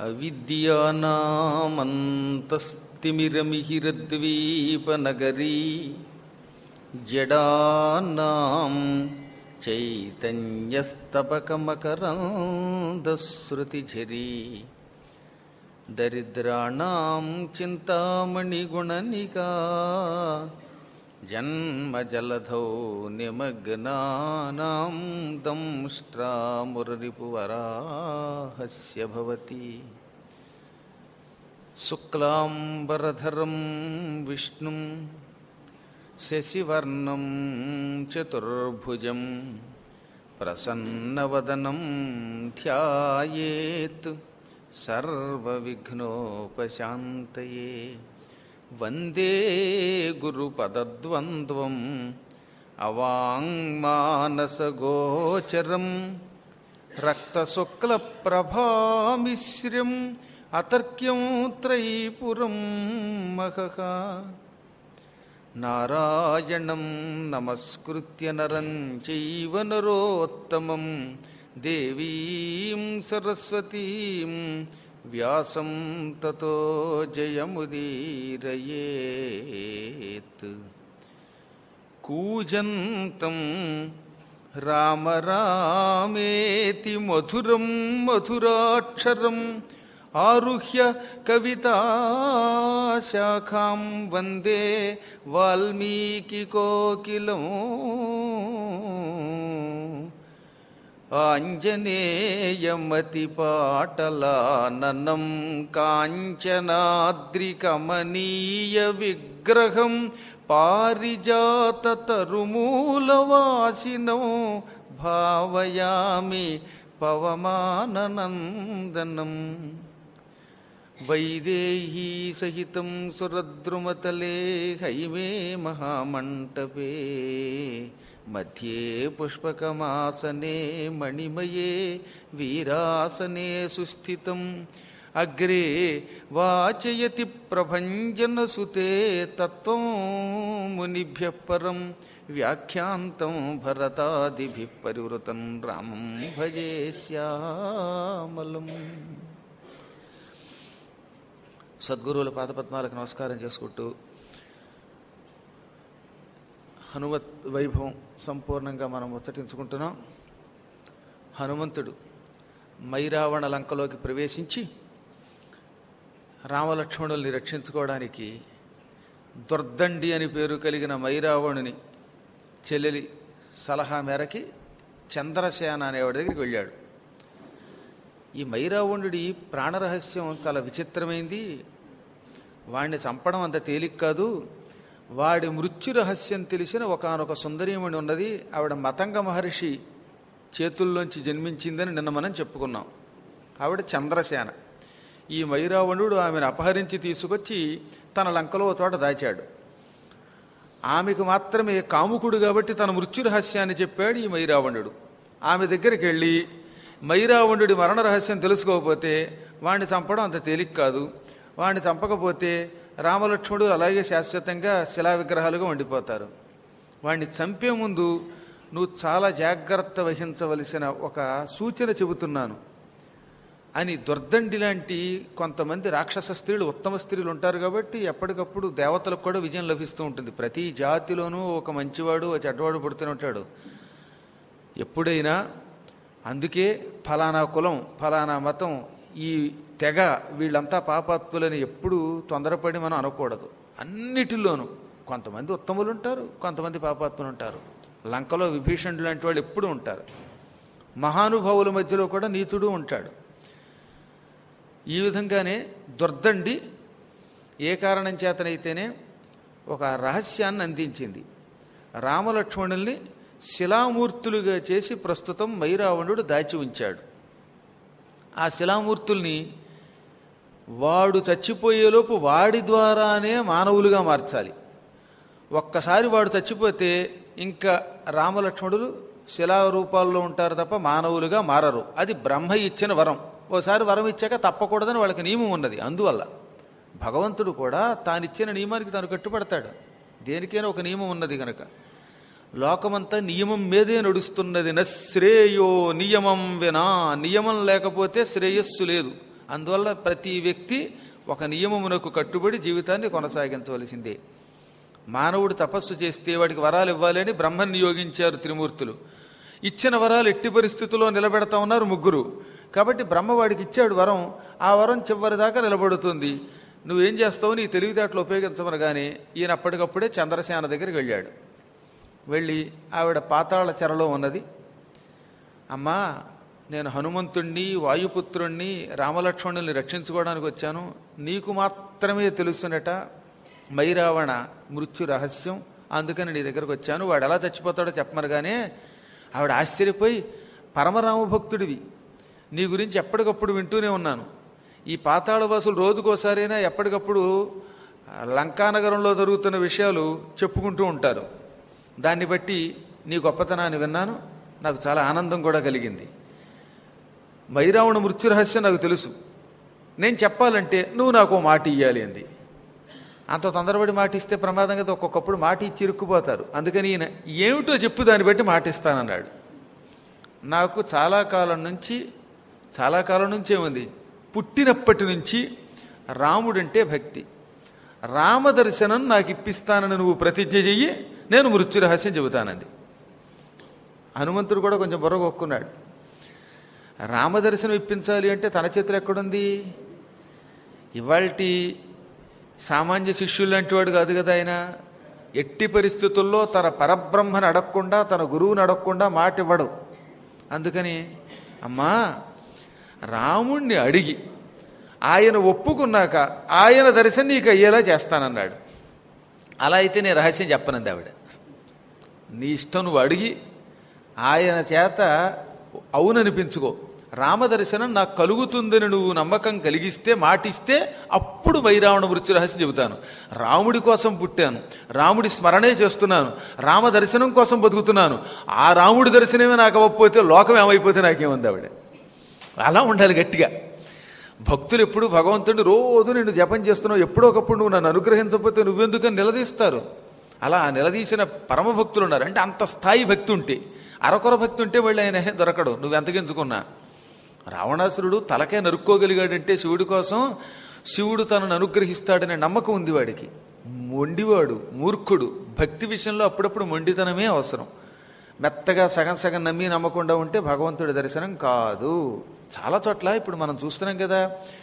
అవిద్యానామంతస్తిమిరమిహిరద్వీపనగరీ జడానాం చైతన్యస్తపకమకరందశ్రుతిఝరీ దరిద్రాణం చింతామణిగుణనికా జన్మజలధౌ నిమగ్నానాం దంష్ట్రామురరిపువరాహస్య భవతి శుక్లాంబరధరం విష్ణుం శశివర్ణం చతుర్భుజం ప్రసన్నవదనం ధ్యాయేత్ సర్వవిఘ్నోపశాంతయే వందే గురుపదద్వంద్వం అవాంగ్మానసగోచరం రక్తశుక్లప్రభామిశ్రం అతర్క్యం త్రైపురం మహః నారాయణం నమస్కృత్య నరం చైవ నరోత్తమం దేవీం సరస్వతీం వ్యాసం తతో జయముదీరయేత్ కూజంతం రామ రామేతి మధురం మధురాక్షరం ఆరుహ్య కవితాశాఖాం వందే వాల్మీకికోకిలం ఆంజనేయమతిపాటలాననం కాంచనాద్రికమనీయ విగ్రహం పారిజాతతరుమూలవాసినం భావయామి పవమాననందనం వైదేహీ సహితం సురద్రుమతలే హైమే మహామంటపే మధ్యే పుష్పకమాసనే మణిమయే వీరాసనే సుస్థితం అగ్రే వాచయతి ప్రభంజనసుతే తత్వం మునిభ్య పరం వ్యాఖ్యాంతం భరతాదిభి పరివృతం రామం భజే శ్యామలం సద్గురువుల పాదపద్మాలకు నమస్కారం చేసుకుంటూ హనుమత్ వైభవం సంపూర్ణంగా మనం ముచ్చటించుకుంటున్నాం హనుమంతుడు మైరావణ లంకలోకి ప్రవేశించి రామలక్ష్మణుల్ని రక్షించుకోవడానికి దుర్దండి అని పేరు కలిగిన మైరావణుని చెల్లెలి సలహా మేరకి చంద్రసేన అనేవాడి దగ్గరికి వెళ్ళాడు ఈ మైరావణుడి ప్రాణరహస్యం చాలా విచిత్రమైంది వాడిని చంపడం అంత తేలిక కాదు వాడి మృత్యు రహస్యం తెలిసిన ఒకనొక సుందరీమణి ఉన్నది ఆవిడ మతంగ మహర్షి చేతుల్లోంచి జన్మించిందని నిన్న మనం చెప్పుకున్నాం ఆవిడ చంద్రసేన ఈ మైరావణుడు ఆమెను అపహరించి తీసుకొచ్చి తన లంకలో ఒక చోట దాచాడు ఆమెకు మాత్రమే కాముకుడు కాబట్టి తన మృత్యు రహస్యాన్ని చెప్పాడు ఈ మైరావణుడు ఆమె దగ్గరికి వెళ్ళి మైరావణుడి మరణ రహస్యం తెలుసుకోకపోతే వాణ్ణి చంపడం అంత తేలిక కాదు వాణ్ణి చంపకపోతే రామలక్ష్మణుడు అలాగే శాశ్వతంగా శిలా విగ్రహాలుగా ఉండిపోతారు వాణ్ణి చంపే ముందు నువ్వు చాలా జాగ్రత్త వహించవలసిన ఒక సూచన చెబుతున్నాను అని దుర్దండి లాంటి కొంతమంది రాక్షస స్త్రీలు ఉత్తమ స్త్రీలు ఉంటారు కాబట్టి ఎప్పటికప్పుడు దేవతలకు కూడా విజయం లభిస్తూ ఉంటుంది ప్రతి జాతిలోనూ ఒక మంచివాడు ఒక చెడ్డవాడు పుడుతూనే ఉంటాడు ఎప్పుడైనా అందుకే ఫలానా కులం ఫలానా మతం ఈ తెగ వీళ్ళంతా పాపాత్ములని ఎప్పుడు తొందరపడి మనం అనకూడదు అన్నిటిలోనూ కొంతమంది ఉత్తములు ఉంటారు కొంతమంది పాపాత్ములు ఉంటారు లంకలో విభీషణుడు లాంటి వాళ్ళు ఎప్పుడూ ఉంటారు మహానుభావుల మధ్యలో కూడా నీతుడు ఉంటాడు ఈ విధంగానే దుర్దండి ఏ కారణం చేతనైతేనే ఒక రహస్యాన్ని అందించింది రామలక్ష్మణుల్ని శిలామూర్తులుగా చేసి ప్రస్తుతం మైరావణుడు దాచి ఉంచాడు ఆ శిలామూర్తుల్ని వాడు చచ్చిపోయేలోపు వాడి ద్వారానే మానవులుగా మార్చాలి ఒక్కసారి వాడు చచ్చిపోతే ఇంకా రామలక్ష్మణులు శిలా రూపాల్లో ఉంటారు తప్ప మానవులుగా మారరు అది బ్రహ్మ ఇచ్చిన వరం ఓసారి వరం ఇచ్చాక తప్పకూడదని వాళ్ళకి నియమం ఉన్నది అందువల్ల భగవంతుడు కూడా తానిచ్చిన నియమానికి తాను కట్టుబడతాడు దేనికైనా ఒక నియమం ఉన్నది కనుక లోకమంతా నియమం మీదే నడుస్తున్నది నశ్రేయో నియమం వినా నియమం లేకపోతే శ్రేయస్సు లేదు అందువల్ల ప్రతి వ్యక్తి ఒక నియమమునకు కట్టుబడి జీవితాన్ని కొనసాగించవలసిందే మానవుడు తపస్సు చేస్తే వాడికి వరాలు ఇవ్వాలి అని బ్రహ్మని నియోగించారు త్రిమూర్తులు ఇచ్చిన వరాలు ఎట్టి పరిస్థితుల్లో నిలబెడతా ఉన్నారు ముగ్గురు కాబట్టి బ్రహ్మ వాడికి ఇచ్చాడు వరం ఆ వరం చివరి దాకా నిలబడుతుంది నువ్వేం చేస్తావు నీ తెలివితేటలు ఉపయోగించమనగానే ఈయన అప్పటికప్పుడే చంద్రసేన దగ్గరికి వెళ్ళాడు వెళ్ళి ఆవిడ పాతాళ చెరలో ఉన్నది అమ్మా నేను హనుమంతుణ్ణి వాయుపుత్రుణ్ణి రామలక్ష్మణుల్ని రక్షించుకోవడానికి వచ్చాను నీకు మాత్రమే తెలుసునట మైరావణ మృత్యు రహస్యం అందుకని నీ దగ్గరకు వచ్చాను వాడు ఎలా చచ్చిపోతాడో చెప్పమనగానే ఆవిడ ఆశ్చర్యపోయి పరమరామ భక్తుడివి నీ గురించి ఎప్పటికప్పుడు వింటూనే ఉన్నాను ఈ పాతాళవాసులు రోజుకోసారైనా ఎప్పటికప్పుడు లంకానగరంలో జరుగుతున్న విషయాలు చెప్పుకుంటూ ఉంటారు దాన్ని బట్టి నీ గొప్పతనాన్ని విన్నాను నాకు చాలా ఆనందం కూడా కలిగింది మైరావణ మృత్యు రహస్యం నాకు తెలుసు నేను చెప్పాలంటే నువ్వు నాకు ఓ మాట ఇయ్యాలి అంది అంత తొందరపడి మాట ఇస్తే ప్రమాదం కదా ఒక్కొక్కప్పుడు మాట ఇచ్చి ఇరుక్కుపోతారు అందుకని ఈయన ఏమిటో చెప్పు దాన్ని బట్టి మాట ఇస్తానన్నాడు నాకు చాలా కాలం నుంచి చాలా కాలం నుంచే ఉంది పుట్టినప్పటి నుంచి రాముడంటే భక్తి రామదర్శనం నాకు ఇప్పిస్తానని నువ్వు ప్రతిజ్ఞ చెయ్యి నేను మృత్యు రహస్యం చెబుతానంది హనుమంతుడు కూడా కొంచెం బుర్రగొక్కున్నాడు రామదర్శనం ఇప్పించాలి అంటే తన చేతులు ఎక్కడుంది ఇవాల్టి సామాన్య శిష్యులు లాంటి వాడు కాదు కదా ఆయన ఎట్టి పరిస్థితుల్లో తన పరబ్రహ్మను అడగకుండా తన గురువుని అడగకుండా మాట ఇవ్వడు అందుకని అమ్మా రాముణ్ణి అడిగి ఆయన ఒప్పుకున్నాక ఆయన దర్శనం నీకు అయ్యేలా చేస్తానన్నాడు అలా అయితే నేను రహస్యం చెప్పనంది ఆవిడ నీ ఇష్టం నువ్వు అడిగి ఆయన చేత అవుననిపించుకో రామదర్శనం నాకు కలుగుతుందని నువ్వు నమ్మకం కలిగిస్తే మాటిస్తే అప్పుడు వైరావణ మృత్యు రహస్యం చెబుతాను రాముడి కోసం పుట్టాను రాముడి స్మరణే చేస్తున్నాను రామ దర్శనం కోసం బతుకుతున్నాను ఆ రాముడి దర్శనమే నాకు అవ్వకపోతే లోకం ఏమైపోతే నాకేముంది ఆవిడ అలా ఉండాలి గట్టిగా భక్తులు ఎప్పుడు భగవంతుడిని రోజు నిన్ను జపం చేస్తున్నావు ఎప్పుడో ఒకప్పుడు నువ్వు నన్ను అనుగ్రహించకపోతే నువ్వెందుకని నిలదీస్తారు అలా నిలదీసిన పరమ భక్తులు ఉన్నారు అంటే అంత స్థాయి భక్తి ఉంటే అరకొర భక్తి ఉంటే వాళ్ళు ఆయన దొరకడు నువ్వు ఎంతగించుకున్నా రావణాసురుడు తలకే నరుక్కోగలిగాడంటే శివుడి కోసం శివుడు తనను అనుగ్రహిస్తాడనే నమ్మకం ఉంది వాడికి మొండివాడు మూర్ఖుడు భక్తి విషయంలో అప్పుడప్పుడు మొండితనమే అవసరం మెత్తగా సగం సగం నమ్మి నమ్మకుండా ఉంటే భగవంతుడి దర్శనం కాదు చాలా చోట్ల ఇప్పుడు మనం చూస్తున్నాం కదా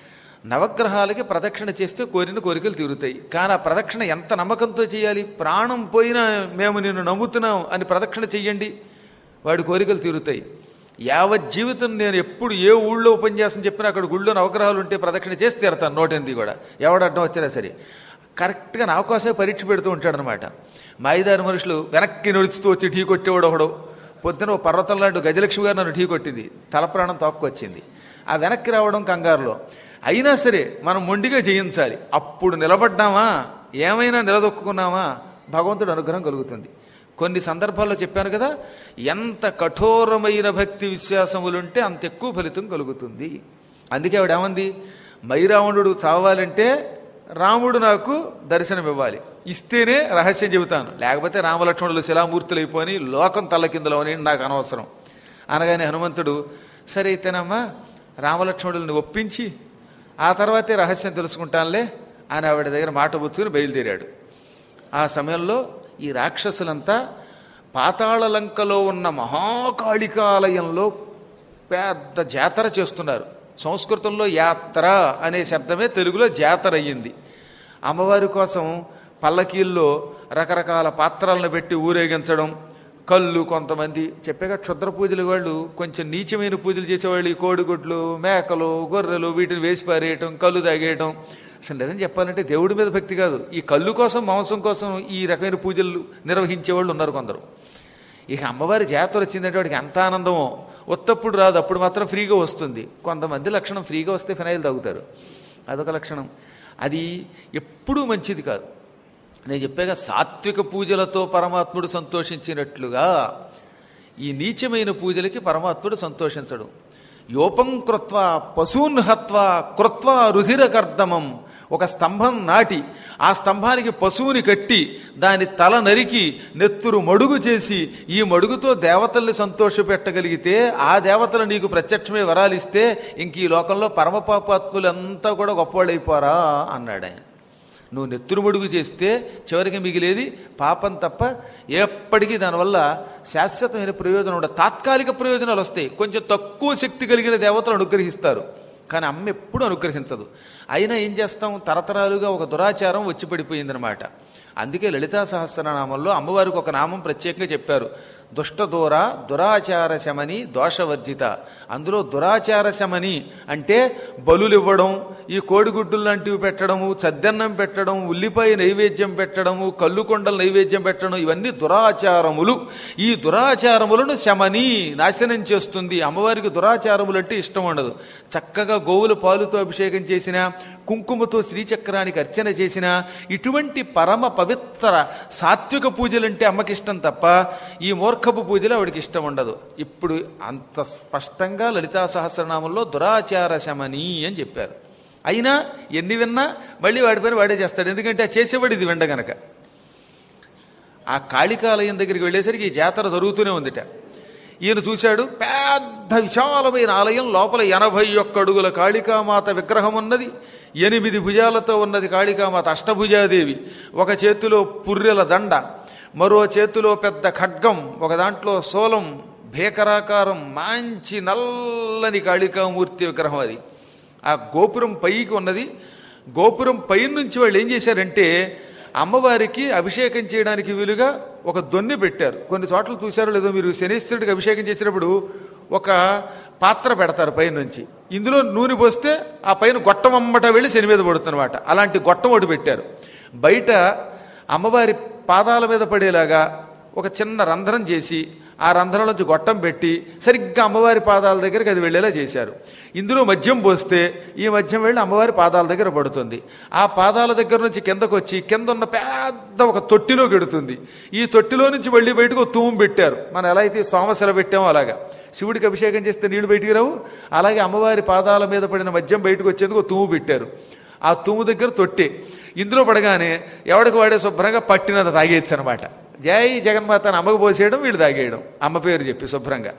నవగ్రహాలకి ప్రదక్షిణ చేస్తే కోరిన కోరికలు తీరుతాయి కానీ ఆ ప్రదక్షిణ ఎంత నమ్మకంతో చేయాలి ప్రాణం పోయినా మేము నిన్ను నమ్ముతున్నాం అని ప్రదక్షిణ చెయ్యండి వాడి కోరికలు తీరుతాయి యావత్ జీవితం నేను ఎప్పుడు ఏ ఊళ్ళో ఉపన్యాసం చెప్పినా అక్కడ గుళ్ళో నవగ్రహాలు ఉంటే ప్రదక్షిణ చేసి తీరతాను నోటెంది కూడా ఎవడు అడ్డం వచ్చినా సరే కరెక్ట్గా నా కోసమే పరీక్ష పెడుతూ ఉంటాడనమాట మాయిదారి మనుషులు వెనక్కి నడుస్తూ వచ్చి ఢీ కొట్టేవాడు ఒకడు పొద్దున ఓ పర్వతం లాంటి గజలక్ష్మి గారు నన్ను ఢీ కొట్టింది తల ప్రాణం తోక్కొచ్చింది ఆ వెనక్కి రావడం కంగారులో అయినా సరే మనం మొండిగా జయించాలి అప్పుడు నిలబడ్డామా ఏమైనా నిలదొక్కున్నామా భగవంతుడు అనుగ్రహం కలుగుతుంది కొన్ని సందర్భాల్లో చెప్పాను కదా ఎంత కఠోరమైన భక్తి విశ్వాసములుంటే అంత ఎక్కువ ఫలితం కలుగుతుంది అందుకే ఆవిడ ఏమంది మైరావణుడు చావాలంటే రాముడు నాకు దర్శనం ఇవ్వాలి ఇస్తేనే రహస్యం చెబుతాను లేకపోతే రామలక్ష్మణులు శిలామూర్తులు అయిపోయి లోకం తల్లకిందులో అని నాకు అనవసరం అనగానే హనుమంతుడు సరే అయితేనమ్మా రామలక్ష్మణుల్ని ఒప్పించి ఆ తర్వాతే రహస్యం తెలుసుకుంటానులే అని ఆవిడ దగ్గర మాట పుచ్చుకుని బయలుదేరాడు ఆ సమయంలో ఈ రాక్షసులంతా పాతాళలంకలో ఉన్న మహాకాళికాలయంలో పెద్ద జాతర చేస్తున్నారు సంస్కృతంలో యాత్ర అనే శబ్దమే తెలుగులో జాతర అయ్యింది అమ్మవారి కోసం పల్లకీల్లో రకరకాల పాత్రలను పెట్టి ఊరేగించడం కళ్ళు కొంతమంది చెప్పాక క్షుద్ర పూజలు వాళ్ళు కొంచెం నీచమైన పూజలు చేసేవాళ్ళు ఈ కోడిగుడ్లు మేకలు గొర్రెలు వీటిని వేసి పారేయటం కళ్ళు తాగేయటం అసలు నిజం చెప్పాలంటే దేవుడి మీద భక్తి కాదు ఈ కళ్ళు కోసం మాంసం కోసం ఈ రకమైన పూజలు నిర్వహించే వాళ్ళు ఉన్నారు కొందరు ఇక అమ్మవారి జాతర వచ్చిందంటే వాడికి ఎంత ఆనందమో ఒత్తప్పుడు రాదు అప్పుడు మాత్రం ఫ్రీగా వస్తుంది కొంతమంది లక్షణం ఫ్రీగా వస్తే ఫినాయిల్ తాగుతారు అదొక లక్షణం అది ఎప్పుడూ మంచిది కాదు నేను చెప్పాక సాత్విక పూజలతో పరమాత్ముడు సంతోషించినట్లుగా ఈ నీచమైన పూజలకి పరమాత్ముడు సంతోషించడు యోపం కృత్వ పశూన్ హత్వ కృత్వ రుధిరకర్దమం ఒక స్తంభం నాటి ఆ స్తంభానికి పశువుని కట్టి దాని తల నరికి నెత్తురు మడుగు చేసి ఈ మడుగుతో దేవతల్ని సంతోషపెట్టగలిగితే ఆ దేవతలు నీకు ప్రత్యక్షమే వరాలిస్తే ఇంక ఈ లోకంలో పరమపాపాత్ములంతా కూడా గొప్పవాళ్ళు అయిపోరా అన్నాడు ఆయన నువ్వు నెత్తురుమడుగు చేస్తే చివరికి మిగిలేది పాపం తప్ప ఎప్పటికీ దానివల్ల శాశ్వతమైన ప్రయోజనం ఉండదు తాత్కాలిక ప్రయోజనాలు వస్తాయి కొంచెం తక్కువ శక్తి కలిగిన దేవతలు అనుగ్రహిస్తారు కానీ అమ్మ ఎప్పుడు అనుగ్రహించదు అయినా ఏం చేస్తాం తరతరాలుగా ఒక దురాచారం వచ్చి పడిపోయిందనమాట అందుకే లలితా సహస్రనామంలో అమ్మవారికి ఒక నామం ప్రత్యేకంగా చెప్పారు దుష్టదూర దురాచార శమని దోషవర్జిత అందులో దురాచార శమని అంటే బలులు ఇవ్వడం ఈ కోడిగుడ్డులు లాంటివి పెట్టడము చద్దన్నం పెట్టడం ఉల్లిపాయ నైవేద్యం పెట్టడము కల్లుకొండల నైవేద్యం పెట్టడం ఇవన్నీ దురాచారములు ఈ దురాచారములను శమని నాశనం చేస్తుంది అమ్మవారికి దురాచారములు అంటే ఇష్టం ఉండదు చక్కగా గోవుల పాలుతో అభిషేకం చేసిన కుంకుమతో శ్రీచక్రానికి అర్చన చేసిన ఇటువంటి పరమ పవిత్ర సాత్విక పూజలంటే అమ్మకి ఇష్టం తప్ప ఈ మూర్ఖపు పూజలు ఆవిడకి ఇష్టం ఉండదు ఇప్పుడు అంత స్పష్టంగా లలితా సహస్రనామంలో దురాచార శమని అని చెప్పారు అయినా ఎన్ని విన్నా మళ్ళీ వాడి పని వాడే చేస్తాడు ఎందుకంటే ఆ చేసేవాడు ఇది విండ గనక ఆ కాళికాలయం దగ్గరికి వెళ్ళేసరికి ఈ జాతర జరుగుతూనే ఉందిట ఈయన చూశాడు పెద్ద విశాలమైన ఆలయం లోపల ఎనభై ఒక్క అడుగుల కాళికామాత విగ్రహం ఉన్నది ఎనిమిది భుజాలతో ఉన్నది కాళికామాత అష్టభుజాదేవి ఒక చేతిలో పుర్రెల దండ మరో చేతిలో పెద్ద ఖడ్గం ఒక దాంట్లో సోలం భీకరాకారం మంచి నల్లని కాళికామూర్తి విగ్రహం అది ఆ గోపురం పైకి ఉన్నది గోపురం పై నుంచి వాళ్ళు ఏం చేశారంటే అమ్మవారికి అభిషేకం చేయడానికి వీలుగా ఒక దొన్ని పెట్టారు కొన్ని చోట్ల చూశారో లేదో మీరు శనీశ్వరుడికి అభిషేకం చేసినప్పుడు ఒక పాత్ర పెడతారు పైన నుంచి ఇందులో నూనె పోస్తే ఆ పైన గొట్టం అమ్మట వెళ్ళి శని మీద పడుతున్నమాట అలాంటి గొట్టం ఒకటి పెట్టారు బయట అమ్మవారి పాదాల మీద పడేలాగా ఒక చిన్న రంధ్రం చేసి ఆ రంధ్రంలోంచి గొట్టం పెట్టి సరిగ్గా అమ్మవారి పాదాల దగ్గరికి అది వెళ్ళేలా చేశారు ఇందులో మద్యం పోస్తే ఈ మద్యం వెళ్ళి అమ్మవారి పాదాల దగ్గర పడుతుంది ఆ పాదాల దగ్గర నుంచి కిందకు వచ్చి కింద ఉన్న పెద్ద ఒక తొట్టిలో గెడుతుంది ఈ తొట్టిలో నుంచి వెళ్ళి బయటకు ఒక తూము పెట్టారు మనం ఎలా అయితే సోమశల పెట్టామో అలాగా శివుడికి అభిషేకం చేస్తే నీళ్లు బయటికి రావు అలాగే అమ్మవారి పాదాల మీద పడిన మద్యం బయటకు వచ్చేందుకు ఒక తూము పెట్టారు ఆ తూము దగ్గర తొట్టే ఇందులో పడగానే ఎవడికి వాడే శుభ్రంగా పట్టినంత తాగేయచ్చు అనమాట జై జగన్మాత అని అమ్మకు పోసేయడం వీళ్ళు తాగేయడం అమ్మ పేరు చెప్పి శుభ్రంగా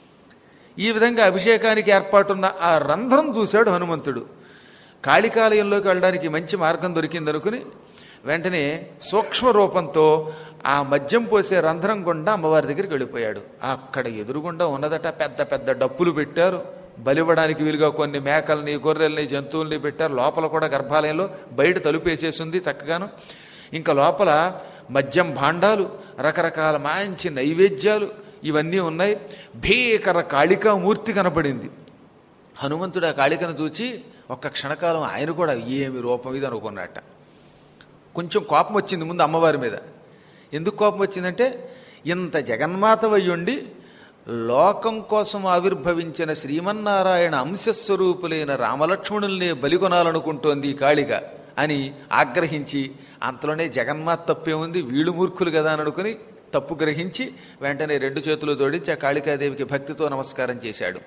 ఈ విధంగా అభిషేకానికి ఏర్పాటున్న ఆ రంధ్రం చూశాడు హనుమంతుడు కాళికాలయంలోకి వెళ్ళడానికి మంచి మార్గం దొరికిందనుకుని వెంటనే సూక్ష్మ రూపంతో ఆ మద్యం పోసే రంధ్రం గుండా అమ్మవారి దగ్గరికి వెళ్ళిపోయాడు అక్కడ ఎదురుగుండా ఉన్నదట పెద్ద పెద్ద డప్పులు పెట్టారు బలివ్వడానికి వీలుగా కొన్ని మేకల్ని గొర్రెల్ని జంతువుల్ని పెట్టారు లోపల కూడా గర్భాలయంలో బయట తలుపేసేసింది చక్కగాను ఇంకా లోపల మద్యం భాండాలు రకరకాల మంచి నైవేద్యాలు ఇవన్నీ ఉన్నాయి భీకర కాళికామూర్తి కనపడింది హనుమంతుడు ఆ కాళికను చూచి ఒక్క క్షణకాలం ఆయన కూడా ఏమి రూపం ఇది అనుకున్నట్ట కొంచెం కోపం వచ్చింది ముందు అమ్మవారి మీద ఎందుకు కోపం వచ్చిందంటే ఇంత జగన్మాత వయ్యుండి లోకం కోసం ఆవిర్భవించిన శ్రీమన్నారాయణ అంశస్వరూపులైన రామలక్ష్మణుల్ని బలికొనాలనుకుంటోంది ఈ కాళిక అని ఆగ్రహించి అంతలోనే జగన్మాత తప్పే ఉంది వీళ్ళు మూర్ఖులు కదా అని అనుకుని తప్పు గ్రహించి వెంటనే రెండు చేతులు జోడించి ఆ కాళికాదేవికి భక్తితో నమస్కారం చేశాడు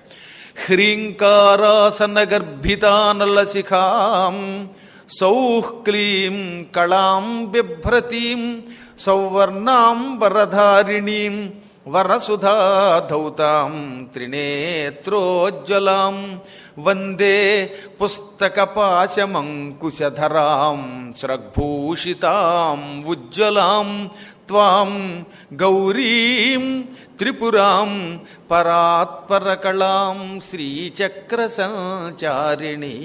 హ్రీంకారాసన గర్భితానల శిఖాం సౌః క్లీం కళాం బిభ్రతీం సౌవర్ణాం వరధారిణీం వరసుధాధౌతాం త్రినేత్రోజ్వలాం వందే పుస్తకపాశమంకుశధరాం స్రగ్భూషితాం ఉజ్వలాం త్వాం గౌరీం త్రిపురాం పరాత్పరకళాం శ్రీచక్ర సంచారిణీ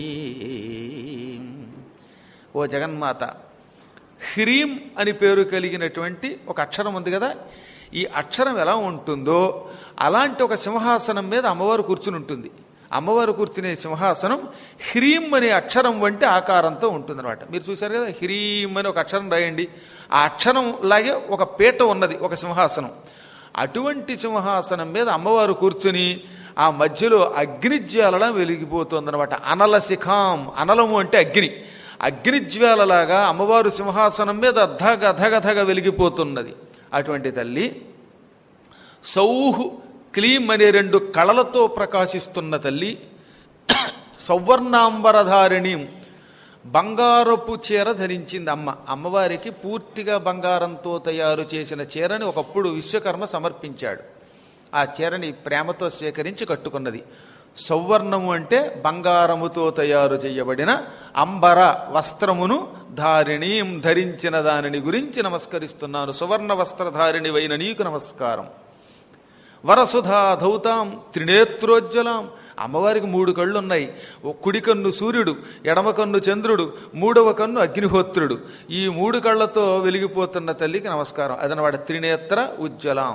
ఓ జగన్మాత హ్రీం అని పేరు కలిగినటువంటి ఒక అక్షరం ఉంది కదా ఈ అక్షరం ఎలా ఉంటుందో అలాంటి ఒక సింహాసనం మీద అమ్మవారు కూర్చుని ఉంటుంది అమ్మవారు కూర్చునే సింహాసనం హ్రీం అనే అక్షరం వంటి ఆకారంతో ఉంటుందన్నమాట మీరు చూశారు కదా హ్రీం అని ఒక అక్షరం రాయండి ఆ అక్షరం లాగే ఒక పీట ఉన్నది ఒక సింహాసనం అటువంటి సింహాసనం మీద అమ్మవారు కూర్చుని ఆ మధ్యలో అగ్నిజ్వాలలా వెలిగిపోతుందన్నమాట అనల శిఖాం అనలము అంటే అగ్ని అగ్నిజ్వాలలాగా అమ్మవారు సింహాసనం మీద ధగ ధగ ధగ వెలిగిపోతున్నది అటువంటి తల్లి సౌహు క్లీం అనే రెండు కళలతో ప్రకాశిస్తున్న తల్లి సౌవర్ణాంబరధారిణి బంగారపు చీర ధరించింది అమ్మ అమ్మవారికి పూర్తిగా బంగారంతో తయారు చేసిన చీరని ఒకప్పుడు విశ్వకర్మ సమర్పించాడు ఆ చీరని ప్రేమతో స్వీకరించి కట్టుకున్నది సౌవర్ణము అంటే బంగారముతో తయారు చేయబడిన అంబర వస్త్రమును ధారిణీం ధరించిన దానిని గురించి నమస్కరిస్తున్నాను సువర్ణ వస్త్రధారిణివైన నీకు నమస్కారం వరసుధా ధౌతాం త్రినేత్రోజ్వలాం అమ్మవారికి మూడు కళ్ళు ఉన్నాయి ఓ కుడి కన్ను సూర్యుడు ఎడమ కన్ను చంద్రుడు మూడవ కన్ను అగ్నిహోత్రుడు ఈ మూడు కళ్ళతో వెలిగిపోతున్న తల్లికి నమస్కారం అదనమాట త్రినేత్ర ఉజ్వలాం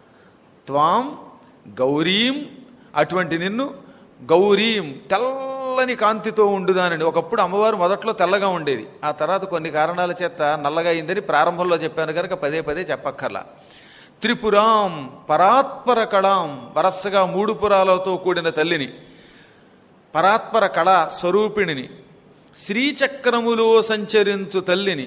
త్వాం గౌరీం అటువంటి నిన్ను గౌరీం తెల్లని కాంతితో ఉండుదానని ఒకప్పుడు అమ్మవారు మొదట్లో తెల్లగా ఉండేది ఆ తర్వాత కొన్ని కారణాల చేత నల్లగా అయిందని ప్రారంభంలో చెప్పాను కనుక పదే పదే చెప్పక్కర్లా త్రిపురాం పరాత్పర కళాం వరసగా మూడు పురాలతో కూడిన తల్లిని పరాత్పర కళ స్వరూపిణిని శ్రీచక్రములో సంచరించు తల్లిని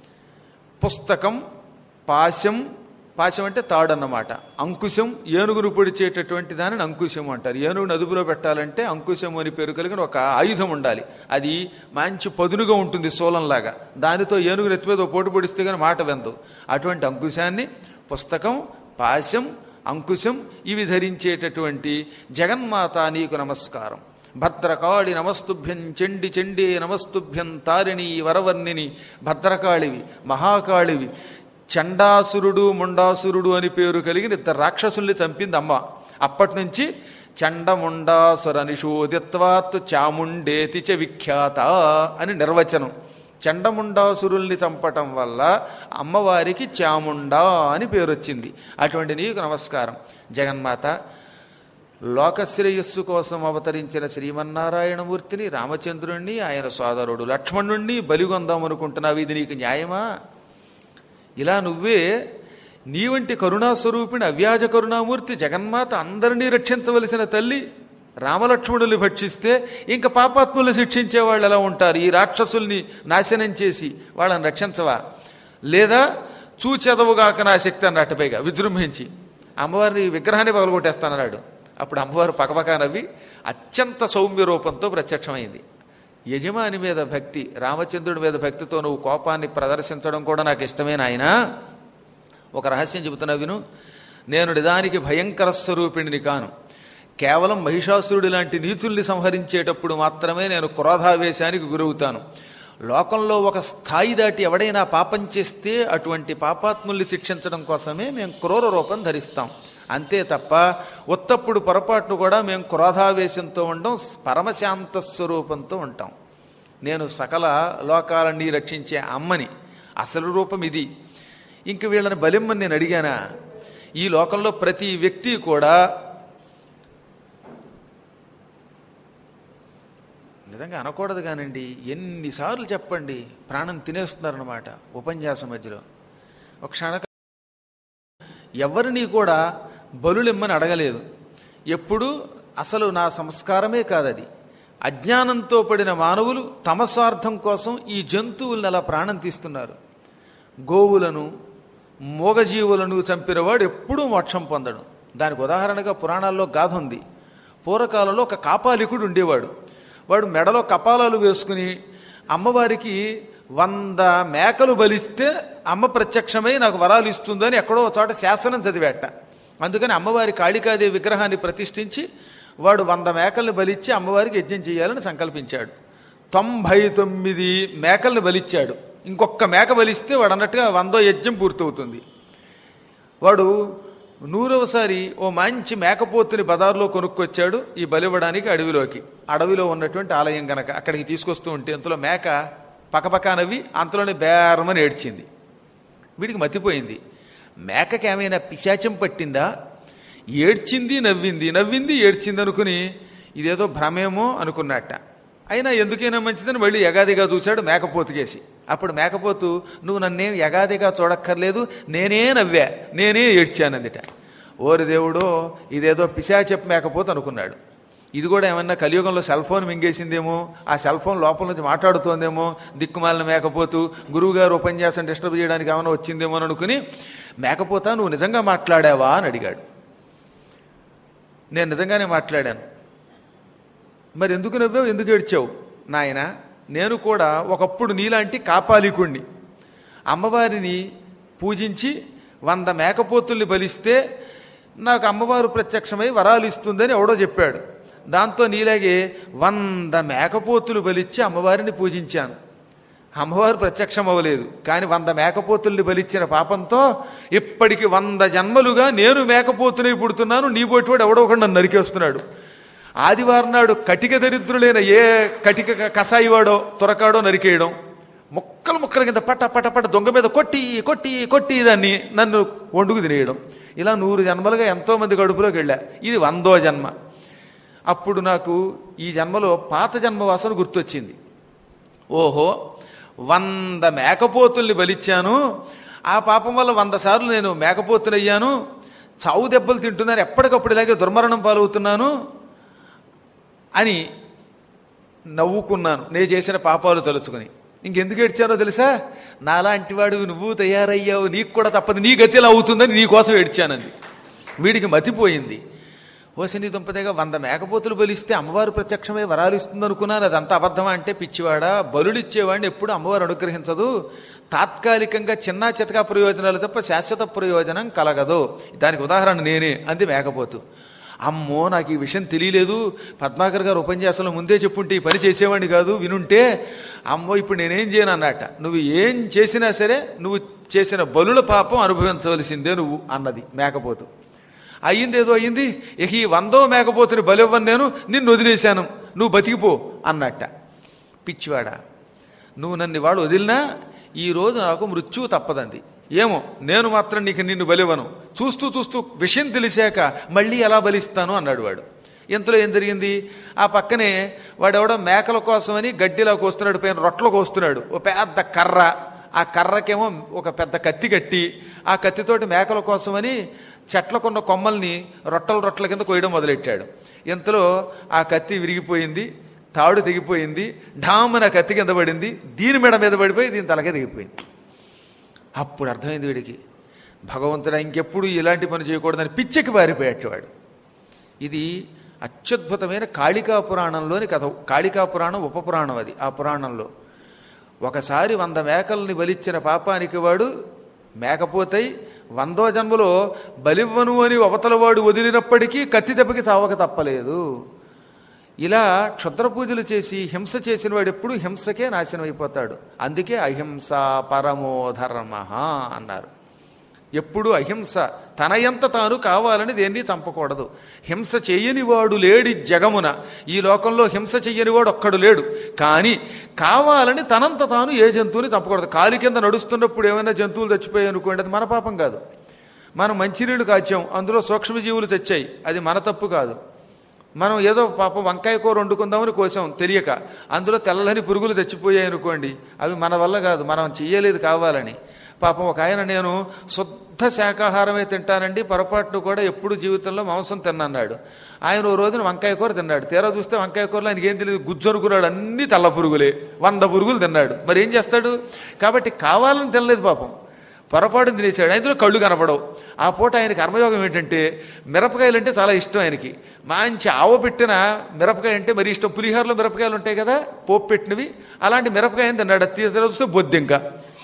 పుస్తకం పాశం పాశం అంటే తాడు అన్నమాట అంకుశం ఏనుగును పొడిచేటటువంటి దానిని అంకుశం అంటారు ఏనుగును అదుపులో పెట్టాలంటే అంకుశం అని పేరు కలిగిన ఒక ఆయుధం ఉండాలి అది మంచి పదునుగా ఉంటుంది శూలంలాగా దానితో ఏనుగు నెత్తి మీద ఓ పోటు పొడిస్తే కానీ మాట వెందు అటువంటి అంకుశాన్ని పుస్తకం పాశం అంకుశం ఇవి ధరించేటటువంటి జగన్మాత నీకు నమస్కారం భద్రకాళి నమస్తుభ్యం చండి చండే నమస్తుభ్యం తారిణి వరవర్ణిని భద్రకాళివి మహాకాళివి చండాసురుడు ముండాసురుడు అని పేరు కలిగిన ఇద్దరు రాక్షసుల్ని చంపింది అమ్మ అప్పటి నుంచి చండముండాసుర నిషోదిత్వాత్ చాముండేతి చ విఖ్యాత అని నిర్వచనం చండముండాసురుల్ని చంపటం వల్ల అమ్మవారికి చాముండా అని పేరు వచ్చింది అటువంటి నీకు నమస్కారం జగన్మాత లోకశ్రేయస్సు కోసం అవతరించిన శ్రీమన్నారాయణమూర్తిని రామచంద్రుణ్ణి ఆయన సోదరుడు లక్ష్మణుణ్ణి బలిగొందామనుకుంటున్నావు ఇది నీకు న్యాయమా ఇలా నువ్వే నీ వంటి కరుణాస్వరూపిణి అవ్యాజ కరుణామూర్తి జగన్మాత అందరినీ రక్షించవలసిన తల్లి రామలక్ష్మణుల్ని భక్షిస్తే ఇంకా పాపాత్ముల్ని శిక్షించే వాళ్ళు ఎలా ఉంటారు ఈ రాక్షసుల్ని నాశనం చేసి వాళ్ళని రక్షించవా లేదా చూచెదవుగాక నా శక్తి అన్నట్టు పైగా విజృంభించి అమ్మవారిని విగ్రహాన్ని పగలగొట్టేస్తానన్నాడు అప్పుడు అమ్మవారు పకపక నవ్వి అత్యంత సౌమ్య రూపంతో ప్రత్యక్షమైంది యజమాని మీద భక్తి రామచంద్రుడి మీద భక్తితో నువ్వు కోపాన్ని ప్రదర్శించడం కూడా నాకు ఇష్టమే నాయనా ఒక రహస్యం చెబుతున్నా విను నేను నిదానికి భయంకర స్వరూపిణిని కాను కేవలం మహిషాసురుడి లాంటి నీచుల్ని సంహరించేటప్పుడు మాత్రమే నేను క్రోధావేశానికి గురవుతాను లోకంలో ఒక స్థాయి దాటి ఎవడైనా పాపం చేస్తే అటువంటి పాపాత్ముల్ని శిక్షించడం కోసమే మేము క్రూర రూపం ధరిస్తాం అంతే తప్ప ఉత్తప్పుడు పొరపాట్లు కూడా మేము క్రోధావేశంతో ఉండం పరమశాంత స్వరూపంతో ఉంటాం నేను సకల లోకాలన్నీ రక్షించే అమ్మని అసలు రూపం ఇది ఇంక వీళ్ళని బలిమ్మని నేను అడిగానా ఈ లోకంలో ప్రతి వ్యక్తి కూడా నిజంగా అనకూడదు కానండి ఎన్నిసార్లు చెప్పండి ప్రాణం తినేస్తున్నారన్నమాట ఉపన్యాసం మధ్యలో ఒక క్షణ ఎవరిని కూడా బలులిమ్మని అడగలేదు ఎప్పుడు అసలు నా సంస్కారమే కాదది అజ్ఞానంతో పడిన మానవులు తమ స్వార్థం కోసం ఈ జంతువులను అలా ప్రాణం తీస్తున్నారు గోవులను మూగజీవులను చంపినవాడు ఎప్పుడూ మోక్షం పొందడు దానికి ఉదాహరణగా పురాణాల్లో గాథ ఉంది పూర్వకాలంలో ఒక కాపాలికుడు ఉండేవాడు వాడు మెడలో కపాలాలు వేసుకుని అమ్మవారికి వంద మేకలు బలిస్తే అమ్మ ప్రత్యక్షమై నాకు వరాలు ఇస్తుందని ఎక్కడో ఒక చోట శాసనం చదివేట అందుకని అమ్మవారి కాళికాదేవి విగ్రహాన్ని ప్రతిష్ఠించి వాడు వంద మేకల్ని బలిచ్చి అమ్మవారికి యజ్ఞం చేయాలని సంకల్పించాడు తొంభై తొమ్మిది మేకల్ని బలిచ్చాడు ఇంకొక మేక బలిస్తే వాడు అన్నట్టుగా వందో యజ్ఞం పూర్తవుతుంది వాడు నూరవసారి ఓ మంచి మేకపోతుని బజార్లో కొనుక్కొచ్చాడు ఈ బలివ్వడానికి అడవిలోకి అడవిలో ఉన్నటువంటి ఆలయం గనక అక్కడికి తీసుకొస్తూ ఉంటే ఇంతలో మేక పకపకా నవ్వి అంతలోనే బేరమని ఏడ్చింది వీడికి మతిపోయింది మేకకి ఏమైనా పిశాచం పట్టిందా ఏడ్చింది నవ్వింది నవ్వింది ఏడ్చింది అనుకుని ఇదేదో భ్రమేమో అనుకున్నట్ట అయినా ఎందుకైనా మంచిదని మళ్ళీ యగాదిగా చూశాడు మేకపోతుకేసి అప్పుడు మేకపోతు నువ్వు నన్నేం యగాదిగా చూడక్కర్లేదు నేనే నవ్వా నేనే ఏడ్చానందిట ఓరి దేవుడో ఇదేదో పిశాచెప్ మేకపోతు అనుకున్నాడు ఇది కూడా ఏమన్నా కలియుగంలో సెల్ ఫోన్ మింగేసిందేమో ఆ సెల్ ఫోన్ లోపల నుంచి మాట్లాడుతోందేమో దిక్కుమాలిన మేకపోతూ గురువుగారు ఉపన్యాసం డిస్టర్బ్ చేయడానికి ఏమైనా వచ్చిందేమో అని అనుకుని మేకపోతా నువ్వు నిజంగా మాట్లాడావా అని అడిగాడు నేను నిజంగానే మాట్లాడాను మరి ఎందుకు నవ్వావు ఎందుకు ఏడ్చావు నాయన నేను కూడా ఒకప్పుడు నీలాంటి కాపాలికుణ్ణి అమ్మవారిని పూజించి వంద మేకపోతుల్ని బలిస్తే నాకు అమ్మవారు ప్రత్యక్షమై వరాలు ఇస్తుందని ఎవడో చెప్పాడు దాంతో నీలాగే వంద మేకపోతులు బలిచ్చి అమ్మవారిని పూజించాను అమ్మవారు ప్రత్యక్షం అవ్వలేదు కానీ వంద మేకపోతుల్ని బలిచ్చిన పాపంతో ఇప్పటికి వంద జన్మలుగా నేను మేకపోతునై పుడుతున్నాను నీ పోటీవాడు ఎవడో ఒకడు నన్ను నరికేస్తున్నాడు ఆదివారం నాడు కటిక దరిద్రులైన ఏ కటిక కసాయివాడో తురకాడో నరికేయడం ముక్కలు ముక్కల కింద పట్ట పట్ట పట్ట దొంగ మీద కొట్టి కొట్టి కొట్టి దాన్ని నన్ను వండుకు తినేయడం ఇలా నూరు జన్మలుగా ఎంతోమంది కడుపులోకి వెళ్ళా ఇది వందో జన్మ అప్పుడు నాకు ఈ జన్మలో పాత జన్మ వాసన గుర్తొచ్చింది ఓహో వంద మేకపోతుల్ని బలిచ్చాను ఆ పాపం వల్ల వంద సార్లు నేను మేకపోతునయ్యాను చావు దెబ్బలు తింటున్నాను ఎప్పటికప్పుడు ఇలాగే దుర్మరణం పాలవుతున్నాను అని నవ్వుకున్నాను నేను చేసిన పాపాలు తలుచుకుని ఇంకెందుకు ఏడ్చానో తెలుసా నాలాంటి వాడు నువ్వు తయారయ్యావు నీకు కూడా తప్పదు నీ గతి ఎలా అవుతుందని నీ కోసం ఏడ్చానంది వీడికి మతిపోయింది ఓసని దుంపదేగా వంద మేకపోతులు బలిస్తే అమ్మవారు ప్రత్యక్షమై వరాలు ఇస్తుంది అనుకున్నాను అదంతా అబద్ధమా అంటే పిచ్చివాడా బలుడిచ్చేవాడిని ఎప్పుడు అమ్మవారు అనుగ్రహించదు తాత్కాలికంగా చిన్న చితకా ప్రయోజనాలు తప్ప శాశ్వత ప్రయోజనం కలగదు దానికి ఉదాహరణ నేనే అంది మేకపోతు అమ్మో నాకు ఈ విషయం తెలియలేదు పద్మాకర్ గారు ఉపన్యాసంలో ముందే చెప్పుంటే ఈ పని చేసేవాడిని కాదు వినుంటే అమ్మో ఇప్పుడు నేనేం చేయను అన్నట్ట నువ్వు ఏం చేసినా సరే నువ్వు చేసిన బలుల పాపం అనుభవించవలసిందే నువ్వు అన్నది మేకపోతు అయ్యింది ఏదో అయ్యింది ఇక ఈ వందో మేకపోతుని బలివ్వను నేను నిన్ను వదిలేశాను నువ్వు బతికిపో అన్నట్ట పిచ్చివాడా నువ్వు నన్ను వాడు వదిలినా ఈ రోజు నాకు మృత్యువు తప్పదంది ఏమో నేను మాత్రం నీకు నిన్ను బలివ్వను చూస్తూ చూస్తూ విషయం తెలిసాక మళ్ళీ ఎలా బలిస్తాను అన్నాడు వాడు ఇంతలో ఏం జరిగింది ఆ పక్కనే వాడెవడో మేకల కోసమని గడ్డిలా కోస్తున్నాడు పైన రొట్టలు కోస్తున్నాడు ఓ పెద్ద కర్ర ఆ కర్రకేమో ఒక పెద్ద కత్తి కట్టి ఆ కత్తితోటి మేకల కోసమని చెట్లకున్న కొమ్మల్ని రొట్టల రొట్టల కింద కోయడం మొదలెట్టాడు ఇంతలో ఆ కత్తి విరిగిపోయింది తాడు తెగిపోయింది ఢామన కత్తి కింద పడింది దీని మెడ మీద పడిపోయి దీని తలకే తెగిపోయింది అప్పుడు అర్థమైంది వీడికి భగవంతుడా ఇంకెప్పుడు ఇలాంటి పని చేయకూడదని పిచ్చెక్కి పారిపోయేటవాడు ఇది అత్యద్భుతమైన కాళికా పురాణంలోని కథ కాళికా పురాణం ఉప పురాణం అది ఆ పురాణంలో ఒకసారి వంద మేకల్ని బలిచ్చిన పాపానికి వాడు మేకపోతై వందో జన్మలో బలివ్వను అని అవతలవాడు వదిలినప్పటికీ కత్తి దెబ్బకి చావక తప్పలేదు ఇలా క్షుద్ర పూజలు చేసి హింస చేసిన వాడు ఎప్పుడు హింసకే నాశనం అయిపోతాడు అందుకే అహింస పరమో ధర్మ అన్నారు ఎప్పుడు అహింస తనయంత తాను కావాలని దేన్ని చంపకూడదు హింస చేయనివాడు లేడి జగమున ఈ లోకంలో హింస చెయ్యనివాడు ఒక్కడు లేడు కానీ కావాలని తనంత తాను ఏ జంతువుని చంపకూడదు కాలి కింద నడుస్తున్నప్పుడు ఏమైనా జంతువులు చచ్చిపోయాయి అనుకోండి అది మన పాపం కాదు మనం మంచినీళ్ళు కాచాం అందులో సూక్ష్మజీవులు చచ్చాయి అది మన తప్పు కాదు మనం ఏదో పాపం వంకాయ కూర వండుకుందామని కోసాం తెలియక అందులో తెల్లని పురుగులు చచ్చిపోయాయి అనుకోండి అవి మన వల్ల కాదు మనం చెయ్యలేదు కావాలని పాపం ఒక ఆయన నేను శుద్ధ శాకాహారమే తింటానండి పొరపాటును కూడా ఎప్పుడు జీవితంలో మాంసం తిన్నన్నాడు ఆయన ఓ రోజున వంకాయ కూర తిన్నాడు తీరా చూస్తే వంకాయ కూరలో ఆయనకి ఏం తెలియదు గుజ్జు అనుకున్నాడు అన్ని తెల్ల పురుగులే వంద పురుగులు తిన్నాడు మరి ఏం చేస్తాడు కాబట్టి కావాలని తినలేదు పాపం పొరపాటు తినేసాడు అందులో కళ్ళు కనపడవు ఆ పూట ఆయన కర్మయోగం ఏంటంటే మిరపకాయలు అంటే చాలా ఇష్టం ఆయనకి మంచి ఆవ పెట్టిన మిరపకాయ అంటే మరి ఇష్టం పులిహోరలో మిరపకాయలు ఉంటాయి కదా పోపు పెట్టినవి అలాంటి మిరపకాయని తిన్నాడు తీసి చూస్తే బొద్దింక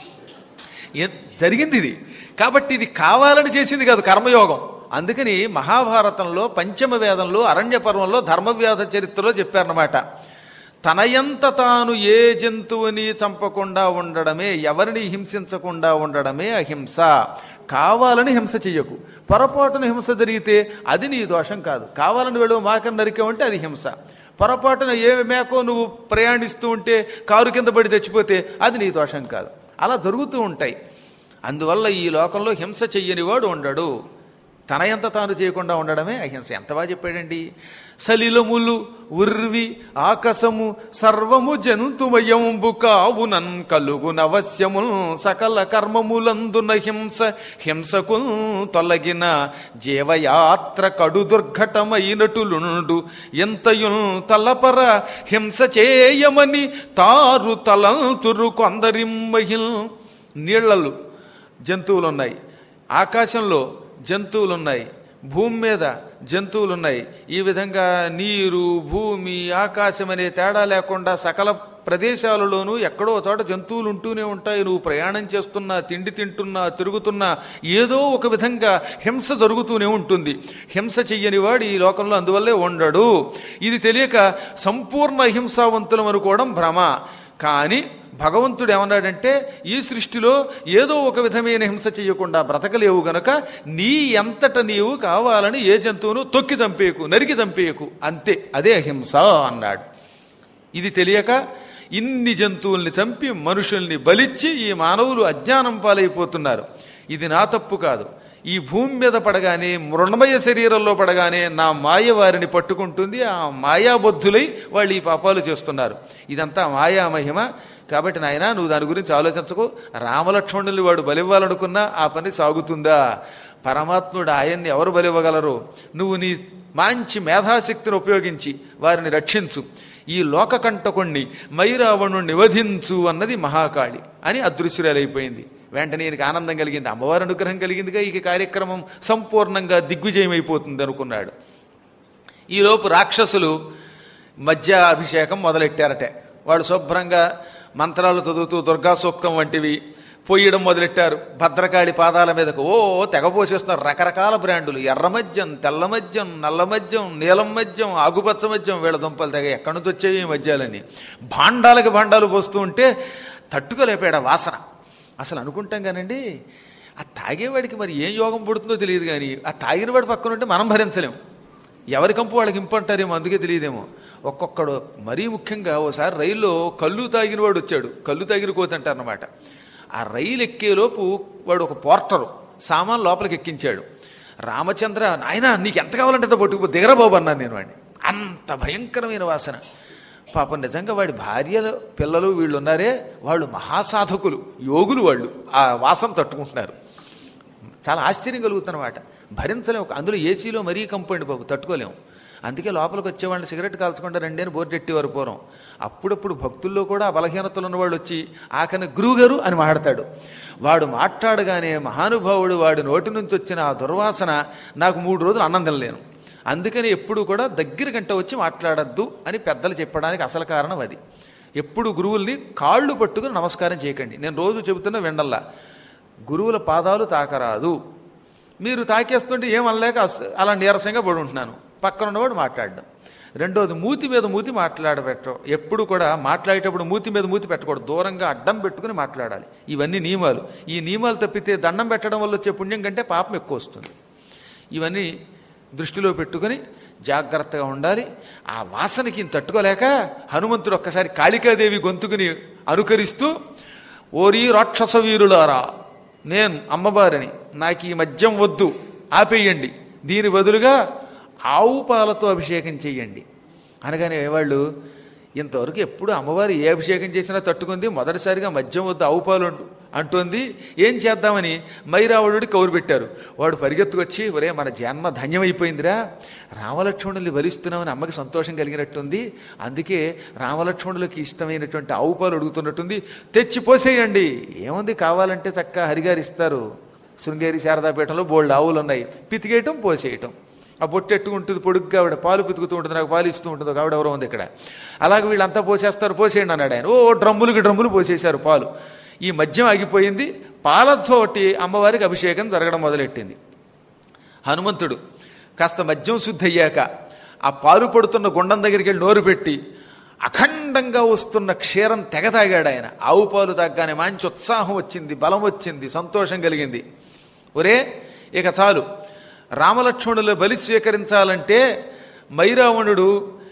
ఏ- జరిగింది ఇది కాబట్టి ఇది కావాలని చేసింది కాదు కర్మయోగం అందుకని మహాభారతంలో పంచమ వేదంలో అరణ్య పర్వంలో ధర్మవ్యాధ చరిత్రలో చెప్పారన్నమాట తనయంత తాను ఏ జంతువుని చంపకుండా ఉండడమే ఎవరిని హింసించకుండా ఉండడమే అహింస కావాలని హింస చెయ్యకు పొరపాటున హింస జరిగితే అది నీ దోషం కాదు కావాలని వెళ్ళు మాకని నరికావంటే అది హింస పొరపాటున ఏ మేకో నువ్వు ప్రయాణిస్తూ ఉంటే కారు కింద పడి చచ్చిపోతే అది నీ దోషం కాదు అలా జరుగుతూ ఉంటాయి అందువల్ల ఈ లోకంలో హింస చెయ్యనివాడు ఉండడు తనయంత తాను చేయకుండా ఉండడమే అహింస ఎంత బాగా చెప్పాడండి సలిలములు ఉర్వి ఆకాశము సర్వము జంతుమయంబు కావునన్ కలుగునవశ్యముల్ సకల కర్మములందున హింస హింసకు తొలగిన జీవయాత్ర కడు దుర్ఘటమైనటులుండు ఎంతయున్ తలపర హింస చేయమని తారు తలంతురు కొందరిమ్మహిల్ నీళ్లలు జంతువులు ఉన్నాయి ఆకాశంలో జంతువులు ఉన్నాయి భూమి మీద జంతువులు ఉన్నాయి ఈ విధంగా నీరు భూమి ఆకాశం అనే తేడా లేకుండా సకల ప్రదేశాలలోనూ ఎక్కడో చోట జంతువులు ఉంటూనే ఉంటాయి నువ్వు ప్రయాణం చేస్తున్నా తిండి తింటున్నా తిరుగుతున్నా ఏదో ఒక విధంగా హింస జరుగుతూనే ఉంటుంది హింస చెయ్యని వాడు ఈ లోకంలో అందువల్లే ఉండడు ఇది తెలియక సంపూర్ణ అహింసావంతులం అనుకోవడం భ్రమ కానీ భగవంతుడు ఏమన్నాడంటే ఈ సృష్టిలో ఏదో ఒక విధమైన హింస చేయకుండా బ్రతకలేవు గనక నీ ఎంతట నీవు కావాలని ఏ జంతువును తొక్కి చంపేయకు నరికి చంపేయకు అంతే అదే అహింస అన్నాడు ఇది తెలియక ఇన్ని జంతువుల్ని చంపి మనుషుల్ని బలిచ్చి ఈ మానవులు అజ్ఞానం పాలైపోతున్నారు ఇది నా తప్పు కాదు ఈ భూమి మీద పడగానే మృణమయ శరీరంలో పడగానే నా మాయ వారిని పట్టుకుంటుంది ఆ మాయాబద్ధులై వాళ్ళు ఈ పాపాలు చేస్తున్నారు ఇదంతా మాయా మహిమ కాబట్టి నాయన నువ్వు దాని గురించి ఆలోచించకు రామలక్ష్మణులు వాడు బలివ్వాలనుకున్నా ఆ పని సాగుతుందా పరమాత్ముడు ఆయన్ని ఎవరు బలివ్వగలరు నువ్వు నీ మంచి మేధాశక్తిని ఉపయోగించి వారిని రక్షించు ఈ లోకకంటకుణ్ణి మైరావణుణ్ణి వధించు అన్నది మహాకాళి అని అదృశ్యురాలైపోయింది వెంటనే ఈయనకి ఆనందం కలిగింది అమ్మవారి అనుగ్రహం కలిగిందిగా ఈ కార్యక్రమం సంపూర్ణంగా దిగ్విజయం అయిపోతుంది అనుకున్నాడు ఈలోపు రాక్షసులు మధ్య అభిషేకం మొదలెట్టారట వాడు శుభ్రంగా మంత్రాలు చదువుతూ దుర్గా సూక్తం వంటివి పొయ్యడం మొదలెట్టారు భద్రకాళి పాదాల మీదకు ఓ తెగపోసేస్తున్నారు రకరకాల బ్రాండులు ఎర్ర మద్యం తెల్ల మద్యం నల్ల మద్యం నీలం మద్యం ఆకుపచ్చ మద్యం వీళ్ళ దుంపలు తెగ ఎక్కడి నుంచి వచ్చేవి ఈ మద్యాలని భాండాలకి భాండాలు పోస్తూ ఉంటే తట్టుకోలేపాడు ఆ వాసన అసలు అనుకుంటాం కానండి ఆ తాగేవాడికి మరి ఏం యోగం పుడుతుందో తెలియదు కానీ ఆ తాగినవాడి పక్కన ఉంటే మనం భరించలేం ఎవరి కంపు వాళ్ళకి ఇంపు అంటారేమో అందుకే తెలియదేమో ఒక్కొక్కడు మరీ ముఖ్యంగా ఓసారి రైల్లో కళ్ళు తాగిన వాడు వచ్చాడు కళ్ళు తాగిన కోతి అంటారనమాట ఆ రైలు ఎక్కేలోపు వాడు ఒక పోర్టరు సామాన్ లోపలికి ఎక్కించాడు రామచంద్ర నాయన నీకు ఎంత కావాలంటే అంత పట్టుకుపో దిగరా బాబు అన్నాను నేను వాడిని అంత భయంకరమైన వాసన పాపం నిజంగా వాడి భార్యలు పిల్లలు వీళ్ళు ఉన్నారే వాళ్ళు మహాసాధకులు యోగులు వాళ్ళు ఆ వాసన తట్టుకుంటున్నారు చాలా ఆశ్చర్యం కలుగుతున్నమాట భరించలేము అందులో ఏసీలో మరీ కంపౌండ్ బాబు తట్టుకోలేము అందుకే లోపలికి వచ్చేవాళ్ళని సిగరెట్ కాల్చకుండా రండి అని బోర్డు ఎట్టేవారు పూర్వం అప్పుడప్పుడు భక్తుల్లో కూడా ఆ బలహీనతలు ఉన్నవాళ్ళు వచ్చి ఆఖని గురువుగారు అని మాట్లాడతాడు వాడు మాట్లాడగానే మహానుభావుడు వాడి నోటి నుంచి వచ్చిన ఆ దుర్వాసన నాకు మూడు రోజులు అన్నం తినలేను అందుకని ఎప్పుడు కూడా దగ్గర గంట వచ్చి మాట్లాడద్దు అని పెద్దలు చెప్పడానికి అసలు కారణం అది ఎప్పుడు గురువుల్ని కాళ్ళు పట్టుకుని నమస్కారం చేయకండి నేను రోజు చెబుతున్న వెండల్లా గురువుల పాదాలు తాకరాదు మీరు తాకేస్తుంటే ఏమనలేక అస్- అలా నీరసంగా పడి ఉంటున్నాను పక్కన ఉన్నవాడు మాట్లాడడం రెండోది మూతి మీద మూతి మాట్లాడబెట్టడం ఎప్పుడు కూడా మాట్లాడేటప్పుడు మూతి మీద మూతి పెట్టకూడదు దూరంగా అడ్డం పెట్టుకుని మాట్లాడాలి ఇవన్నీ నియమాలు ఈ నియమాలు తప్పితే దండం పెట్టడం వల్ల వచ్చే పుణ్యం కంటే పాపం ఎక్కువ వస్తుంది ఇవన్నీ దృష్టిలో పెట్టుకొని జాగ్రత్తగా ఉండాలి ఆ వాసనకి ఇంత తట్టుకోలేక హనుమంతుడు ఒక్కసారి కాళికాదేవి గొంతుకుని అనుకరిస్తూ ఓరి రాక్షస వీరులారా నేను అమ్మవారిని నాకు ఈ మద్యం వద్దు ఆపేయండి దీని బదులుగా ఆవు పాలతో అభిషేకం చెయ్యండి అనగానే వాళ్ళు ఇంతవరకు ఎప్పుడు అమ్మవారు ఏ అభిషేకం చేసినా తట్టుకుంది మొదటిసారిగా మద్యం వద్దు ఆవు పాలు అంటు- అంటోంది ఏం చేద్దామని మైరావణుడి కౌరు పెట్టారు వాడు పరిగెత్తుకొచ్చి ఒరే మన జన్మ ధన్యమైపోయిందిరా రామలక్ష్మణుల్ని వరిస్తున్నామని అమ్మకి సంతోషం కలిగినట్టుంది అందుకే రామలక్ష్మణులకి ఇష్టమైనటువంటి ఆవు పాలు అడుగుతున్నట్టుంది తెచ్చి పోసేయండి ఏముంది కావాలంటే చక్కగా హరిగారు ఇస్తారు శృంగేరి శారదాపీఠంలో బోల్డ్ ఆవులు ఉన్నాయి పితికేయటం పోసేయటం ఆ బొట్టెట్టు ఉంటుంది పొడుగ్గా ఆవిడ పాలు పితుకుతూ ఉంటుంది నాకు పాలు ఇస్తూ ఉంటుంది ఒక ఆవిడ ఎవరో ఉంది ఇక్కడ అలాగే వీళ్ళంతా పోసేస్తారు పోసేయండి అన్నాడు ఆయన ఓ డ్రమ్ములకి డ్రమ్ములు పోసేశారు పాలు ఈ మద్యం ఆగిపోయింది పాలతోటి అమ్మవారికి అభిషేకం జరగడం మొదలెట్టింది హనుమంతుడు కాస్త మద్యం శుద్ధి అయ్యాక ఆ పాలు పడుతున్న గుండం దగ్గరికి వెళ్ళి నోరు పెట్టి అఖండంగా వస్తున్న క్షీరం తెగ తాగాడు ఆయన ఆవు పాలు తాగ్గానే మంచి ఉత్సాహం వచ్చింది బలం వచ్చింది సంతోషం కలిగింది ఒరే ఇక చాలు రామలక్ష్మణుల బలి స్వీకరించాలంటే మైరావణుడు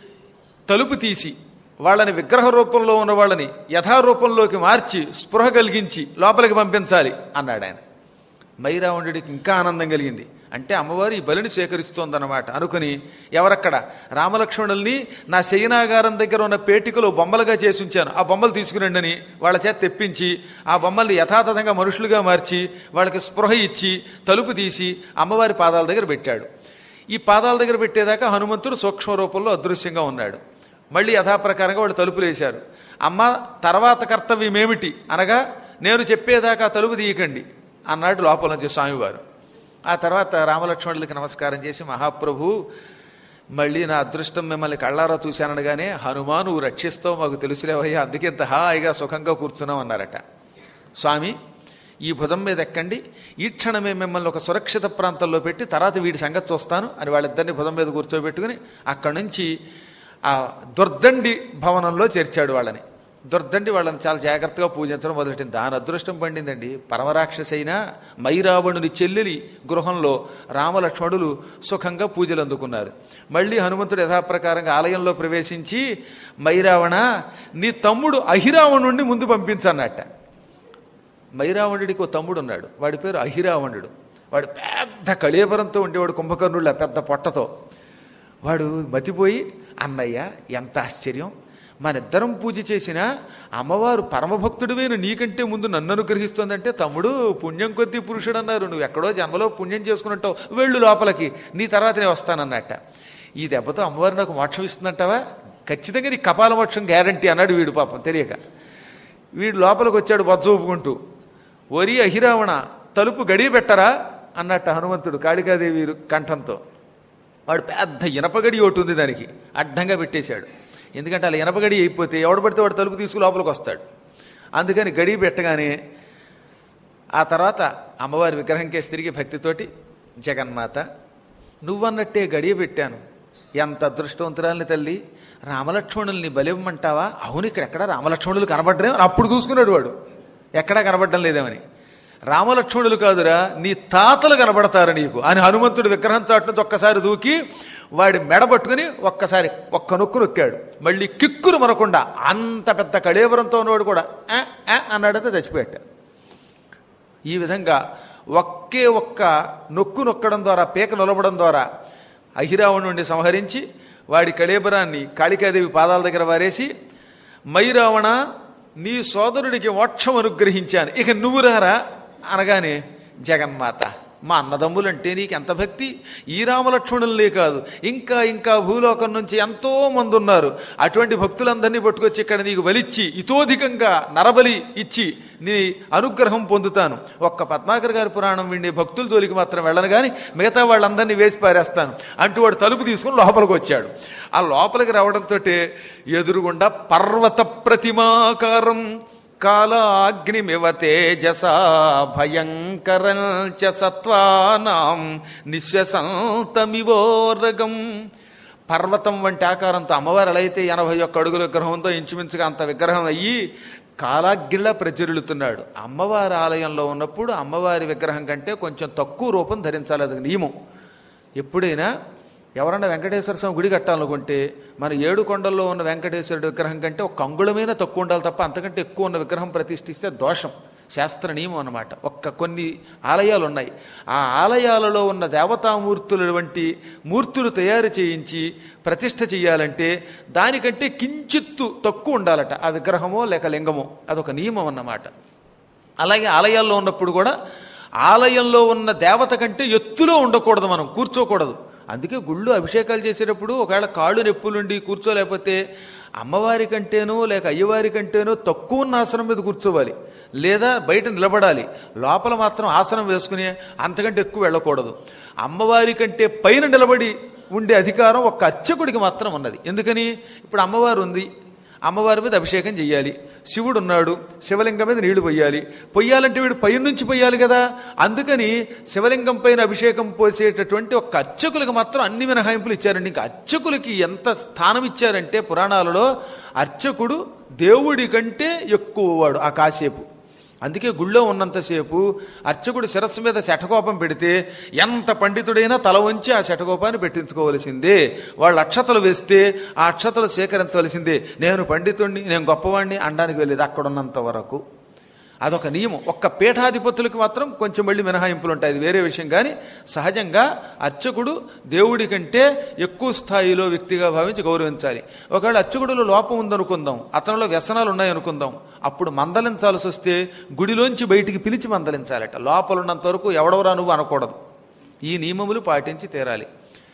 తలుపు తీసి వాళ్ళని విగ్రహ రూపంలో ఉన్న వాళ్ళని యథారూపంలోకి మార్చి స్పృహ కలిగించి లోపలికి పంపించాలి అన్నాడు ఆయన మైరావణుడికి ఇంకా ఆనందం కలిగింది అంటే అమ్మవారు ఈ బలిని సేకరిస్తోందన్నమాట అనుకుని ఎవరక్కడ రామలక్ష్మణుల్ని నా శయనాగారం దగ్గర ఉన్న పేటికలో బొమ్మలుగా చేసి ఉంచాను ఆ బొమ్మలు తీసుకురండి అని వాళ్ళ చేత తెప్పించి ఆ బొమ్మల్ని యథాతథంగా మనుషులుగా మార్చి వాళ్ళకి స్పృహ ఇచ్చి తలుపు తీసి అమ్మవారి పాదాల దగ్గర పెట్టాడు ఈ పాదాల దగ్గర పెట్టేదాకా హనుమంతుడు సూక్ష్మ రూపంలో అదృశ్యంగా ఉన్నాడు మళ్ళీ యథాప్రకారంగా వాళ్ళు తలుపులు వేశారు అమ్మ తర్వాత కర్తవ్యం ఏమిటి అనగా నేను చెప్పేదాకా తలుపు తీయకండి అన్నాడు లోపల నుంచి స్వామివారు ఆ తర్వాత రామలక్ష్మణులకి నమస్కారం చేసి మహాప్రభు మళ్ళీ నా అదృష్టం మిమ్మల్ని కళ్ళారా చూశాననగానే హనుమాన్ నువ్వు రక్షిస్తావు మాకు తెలుసులేవయ్యా అందుకే ఇంత హాయిగా సుఖంగా కూర్చున్నాం అన్నారట స్వామి ఈ భుజం మీద ఎక్కండి ఈ క్షణమే మిమ్మల్ని ఒక సురక్షిత ప్రాంతంలో పెట్టి తర్వాత వీడి సంగతి చూస్తాను అని వాళ్ళిద్దరిని భుజం మీద కూర్చోబెట్టుకుని అక్కడి నుంచి ఆ దుర్దండి భవనంలో చేర్చాడు వాళ్ళని దుర్దండి వాళ్ళని చాలా జాగ్రత్తగా పూజించడం మొదలెట్టింది దాని అదృష్టం పండిందండి పరమరాక్షసైన మైరావణుని చెల్లెలి గృహంలో రామలక్ష్మణులు సుఖంగా పూజలు అందుకున్నారు మళ్ళీ హనుమంతుడు యథాప్రకారంగా ఆలయంలో ప్రవేశించి మైరావణ నీ తమ్ముడు అహిరావణుణ్ణి ముందు పంపించన్నట్ట మైరావణుడికి ఓ తమ్ముడు ఉన్నాడు వాడి పేరు అహిరావణుడు వాడు పెద్ద కళేబరంతో ఉండేవాడు కుంభకర్ణుళ్ళ పెద్ద పొట్టతో వాడు మతిపోయి అన్నయ్య ఎంత ఆశ్చర్యం మనిద్దరం పూజ చేసినా అమ్మవారు పరమభక్తుడివైన నీకంటే ముందు నన్ను అనుగ్రహిస్తోందంటే తమ్ముడు పుణ్యం కొద్దీ పురుషుడు అన్నారు నువ్వు ఎక్కడో జన్మలో పుణ్యం చేసుకున్నట్టావు వెళ్ళు లోపలికి నీ తర్వాత నేను వస్తానన్నట్ట ఈ దెబ్బతో అమ్మవారు నాకు మోక్షం ఇస్తుందంటావా ఖచ్చితంగా నీ కపాల మోక్షం గ్యారంటీ అన్నాడు వీడు పాపం తెలియక వీడు లోపలికి వచ్చాడు బొజ్జ ఊపుకుంటూ ఒరి అహిరావణ తలుపు గడియ పెట్టరా అన్నట్ట హనుమంతుడు కాళికాదేవి కంఠంతో వాడు పెద్ద ఇనపగడి ఒకటి ఉంది దానికి అడ్డంగా పెట్టేశాడు ఎందుకంటే అలా ఇనపగడి అయిపోతే ఎవడు పడితే వాడు తలుపు తీసుకు లోపలికి వస్తాడు అందుకని గడి పెట్టగానే ఆ తర్వాత అమ్మవారి విగ్రహం కేసి తిరిగి భక్తితోటి జగన్మాత నువ్వన్నట్టే గడియ పెట్టాను ఎంత అదృష్టవంతురాలని తల్లి రామలక్ష్మణుల్ని బలివ్వమంటావా అవును ఇక్కడ ఎక్కడ రామలక్ష్మణులు కనబడ్డరే అప్పుడు చూసుకున్నాడు వాడు ఎక్కడా కనబడడం లేదేమని రామలక్ష్మణులు కాదురా నీ తాతలు కనబడతారు నీకు అని హనుమంతుడి విగ్రహం చాటు నుంచి ఒక్కసారి దూకి వాడి మెడ పట్టుకుని ఒక్కసారి ఒక్క నొక్కు నొక్కాడు మళ్ళీ కిక్కురు మనకుండా అంత పెద్ద కళేబరంతో ఉన్నవాడు కూడా "ఆ, ఆ" అన్నాడంటే చచ్చిపోయాట ఈ విధంగా ఒకే ఒక్క నొక్కు నొక్కడం ద్వారా పీక నిలబడం ద్వారా అహిరావణుడిని సంహరించి వాడి కళేబరాన్ని కాళికాదేవి పాదాల దగ్గర వారేసి మైరావణ నీ సోదరుడికి మోక్షం అనుగ్రహించాను ఇక నువ్వు రారా అనగానే జగన్మాత మా అన్నదమ్ములంటే నీకు ఎంత భక్తి ఈ రామలక్ష్మణులే కాదు ఇంకా ఇంకా భూలోకం నుంచి ఎంతో మంది ఉన్నారు అటువంటి భక్తులందరినీ పట్టుకొచ్చి ఇక్కడ నీకు బలిచ్చి ఇతోధికంగా నరబలి ఇచ్చి నీ అనుగ్రహం పొందుతాను ఒక్క పద్మాకర్ గారి పురాణం విండే భక్తుల జోలికి మాత్రం వెళ్ళను కానీ మిగతా వాళ్ళందరినీ వేసి పారేస్తాను అంటూ వాడు తలుపు తీసుకుని లోపలికి వచ్చాడు ఆ లోపలికి రావడంతో ఎదురుగుండా పర్వత ప్రతిమాకారం కాలాగ్నిమివ తేజసా భయంకరం చ సత్వానాం నిశ్వసంతమివోరగం పర్వతం వంటి ఆకారంతో అమ్మవారు ఎలా అయితే ఎనభై ఒక్క అడుగుల విగ్రహంతో ఇంచుమించుగా అంత విగ్రహం అయ్యి కాలాగ్నిలా ప్రజ్వరులుతున్నాడు అమ్మవారి ఆలయంలో ఉన్నప్పుడు అమ్మవారి విగ్రహం కంటే కొంచెం తక్కువ రూపం ధరించాలి అది నియమం ఎప్పుడైనా ఎవరన్నా వెంకటేశ్వర స్వామి గుడి కట్టాలనుకుంటే మన ఏడు కొండల్లో ఉన్న వెంకటేశ్వరుడి విగ్రహం కంటే ఒక అంగుళమైన తక్కువ ఉండాలి తప్ప అంతకంటే ఎక్కువ ఉన్న విగ్రహం ప్రతిష్ఠిస్తే దోషం శాస్త్ర నియమం అన్నమాట ఒక్క కొన్ని ఆలయాలు ఉన్నాయి ఆ ఆలయాలలో ఉన్న దేవతామూర్తుల వంటి మూర్తులు తయారు చేయించి ప్రతిష్ఠ చేయాలంటే దానికంటే కించిత్తు తక్కువ ఉండాలట ఆ విగ్రహమో లేక లింగమో అదొక నియమం అన్నమాట అలాగే ఆలయాల్లో ఉన్నప్పుడు కూడా ఆలయంలో ఉన్న దేవత కంటే ఎత్తులో ఉండకూడదు మనం కూర్చోకూడదు అందుకే గుళ్ళు అభిషేకాలు చేసేటప్పుడు ఒకవేళ కాళ్ళు నొప్పులుండి కూర్చోలేకపోతే అమ్మవారి కంటేనో లేక అయ్యవారి కంటేనో తక్కువ ఉన్న ఆసనం మీద కూర్చోవాలి లేదా బయట నిలబడాలి లోపల మాత్రం ఆసనం వేసుకుని అంతకంటే ఎక్కువ వెళ్ళకూడదు అమ్మవారి కంటే పైన నిలబడి ఉండే అధికారం ఒక్క అర్చకుడికి మాత్రం ఉన్నది ఎందుకని ఇప్పుడు అమ్మవారు ఉంది అమ్మవారి మీద అభిషేకం చెయ్యాలి శివుడు ఉన్నాడు శివలింగం మీద నీళ్లు పొయ్యాలి పొయ్యాలంటే వీడు పైన నుంచి పొయ్యాలి కదా అందుకని శివలింగం పైన అభిషేకం పోసేటటువంటి ఒక అర్చకులకు మాత్రం అన్ని మినహాయింపులు ఇచ్చారండి ఇంకా అర్చకులకి ఎంత స్థానం ఇచ్చారంటే పురాణాలలో అర్చకుడు దేవుడి కంటే ఎక్కువ వాడు ఆ కాసేపు అందుకే గుళ్ళో ఉన్నంతసేపు అర్చకుడు శిరస్సు మీద శఠకోపం పెడితే ఎంత పండితుడైనా తల వంచి ఆ శఠకోపాన్ని పెట్టించుకోవలసిందే వాళ్ళు అక్షతలు వేస్తే ఆ అక్షతలు స్వీకరించవలసిందే నేను పండితుడిని నేను గొప్పవాడిని అనడానికి వెళ్ళేది అక్కడున్నంత వరకు అదొక నియమం ఒక్క పీఠాధిపతులకు మాత్రం కొంచెం మళ్ళీ మినహాయింపులు ఉంటాయి అది వేరే విషయం కానీ సహజంగా అర్చకుడు దేవుడి కంటే ఎక్కువ స్థాయిలో వ్యక్తిగా భావించి గౌరవించాలి ఒకవేళ అర్చకుడిలో లోపం ఉందనుకుందాం అతనిలో వ్యసనాలు ఉన్నాయనుకుందాం అప్పుడు మందలించాల్సి వస్తే గుడిలోంచి బయటికి పిలిచి మందలించాలట లోపల ఉన్నంత వరకు ఎవడవరా నువ్వు అనకూడదు ఈ నియమములు పాటించి తీరాలి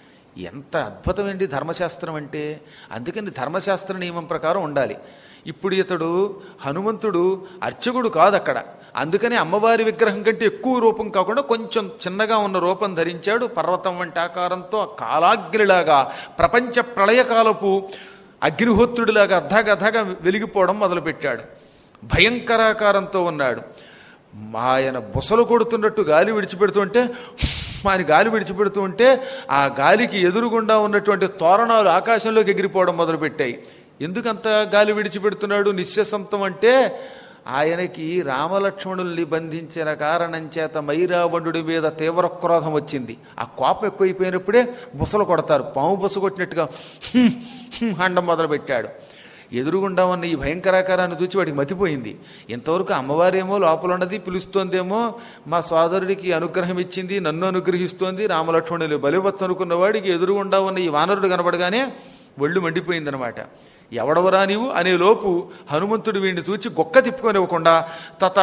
ఎంత అద్భుతమైంది ధర్మశాస్త్రం అంటే అందుకని ధర్మశాస్త్ర నియమం ప్రకారం ఉండాలి ఇప్పుడు ఇతడు హనుమంతుడు అర్చకుడు కాదు అక్కడ అందుకని అమ్మవారి విగ్రహం కంటే ఎక్కువ రూపం కాకుండా కొంచెం చిన్నగా ఉన్న రూపం ధరించాడు పర్వతం వంటి ఆకారంతో కాలాగ్నిలాగా ప్రపంచ ప్రళయకాలపు అగ్నిహోత్రుడిలాగా అధగధగా వెలిగిపోవడం మొదలుపెట్టాడు భయంకరాకారంతో ఉన్నాడు ఆయన బుసలు కొడుతున్నట్టు గాలి విడిచిపెడుతుంటే ఆయన గాలి విడిచిపెడుతూ ఉంటే ఆ గాలికి ఎదురుగుండా ఉన్నటువంటి తోరణాలు ఆకాశంలోకి ఎగిరిపోవడం మొదలుపెట్టాయి ఎందుకంత గాలి విడిచిపెడుతున్నాడు నిశ్శసంతం అంటే ఆయనకి రామలక్ష్మణుల్ని బంధించిన కారణం చేత మైరావణుడి మీద తీవ్ర క్రోధం వచ్చింది ఆ కోపం ఎక్కువైపోయినప్పుడే బుసలు కొడతారు పాము బుస కొట్టినట్టుగా "హ్మ్, హ్మ్" అండం మొదలుపెట్టాడు ఎదురుగుండా ఉన్న ఈ భయంకరాకారాన్ని చూచి వాడికి మతిపోయింది ఇంతవరకు అమ్మవారేమో లోపల ఉన్నది పిలుస్తోందేమో మా సోదరుడికి అనుగ్రహం ఇచ్చింది నన్ను అనుగ్రహిస్తోంది రామలక్ష్మణులు బలివచ్చు అనుకున్న వాడికి ఎదురుగుండా ఉన్న ఈ వానరుడు కనబడగానే ఒళ్ళు మండిపోయిందనమాట ఎవడవరా నీవు అనే లోపు హనుమంతుడు వీడిని చూచి గొక్క తిప్పుకొనివ్వకుండా తత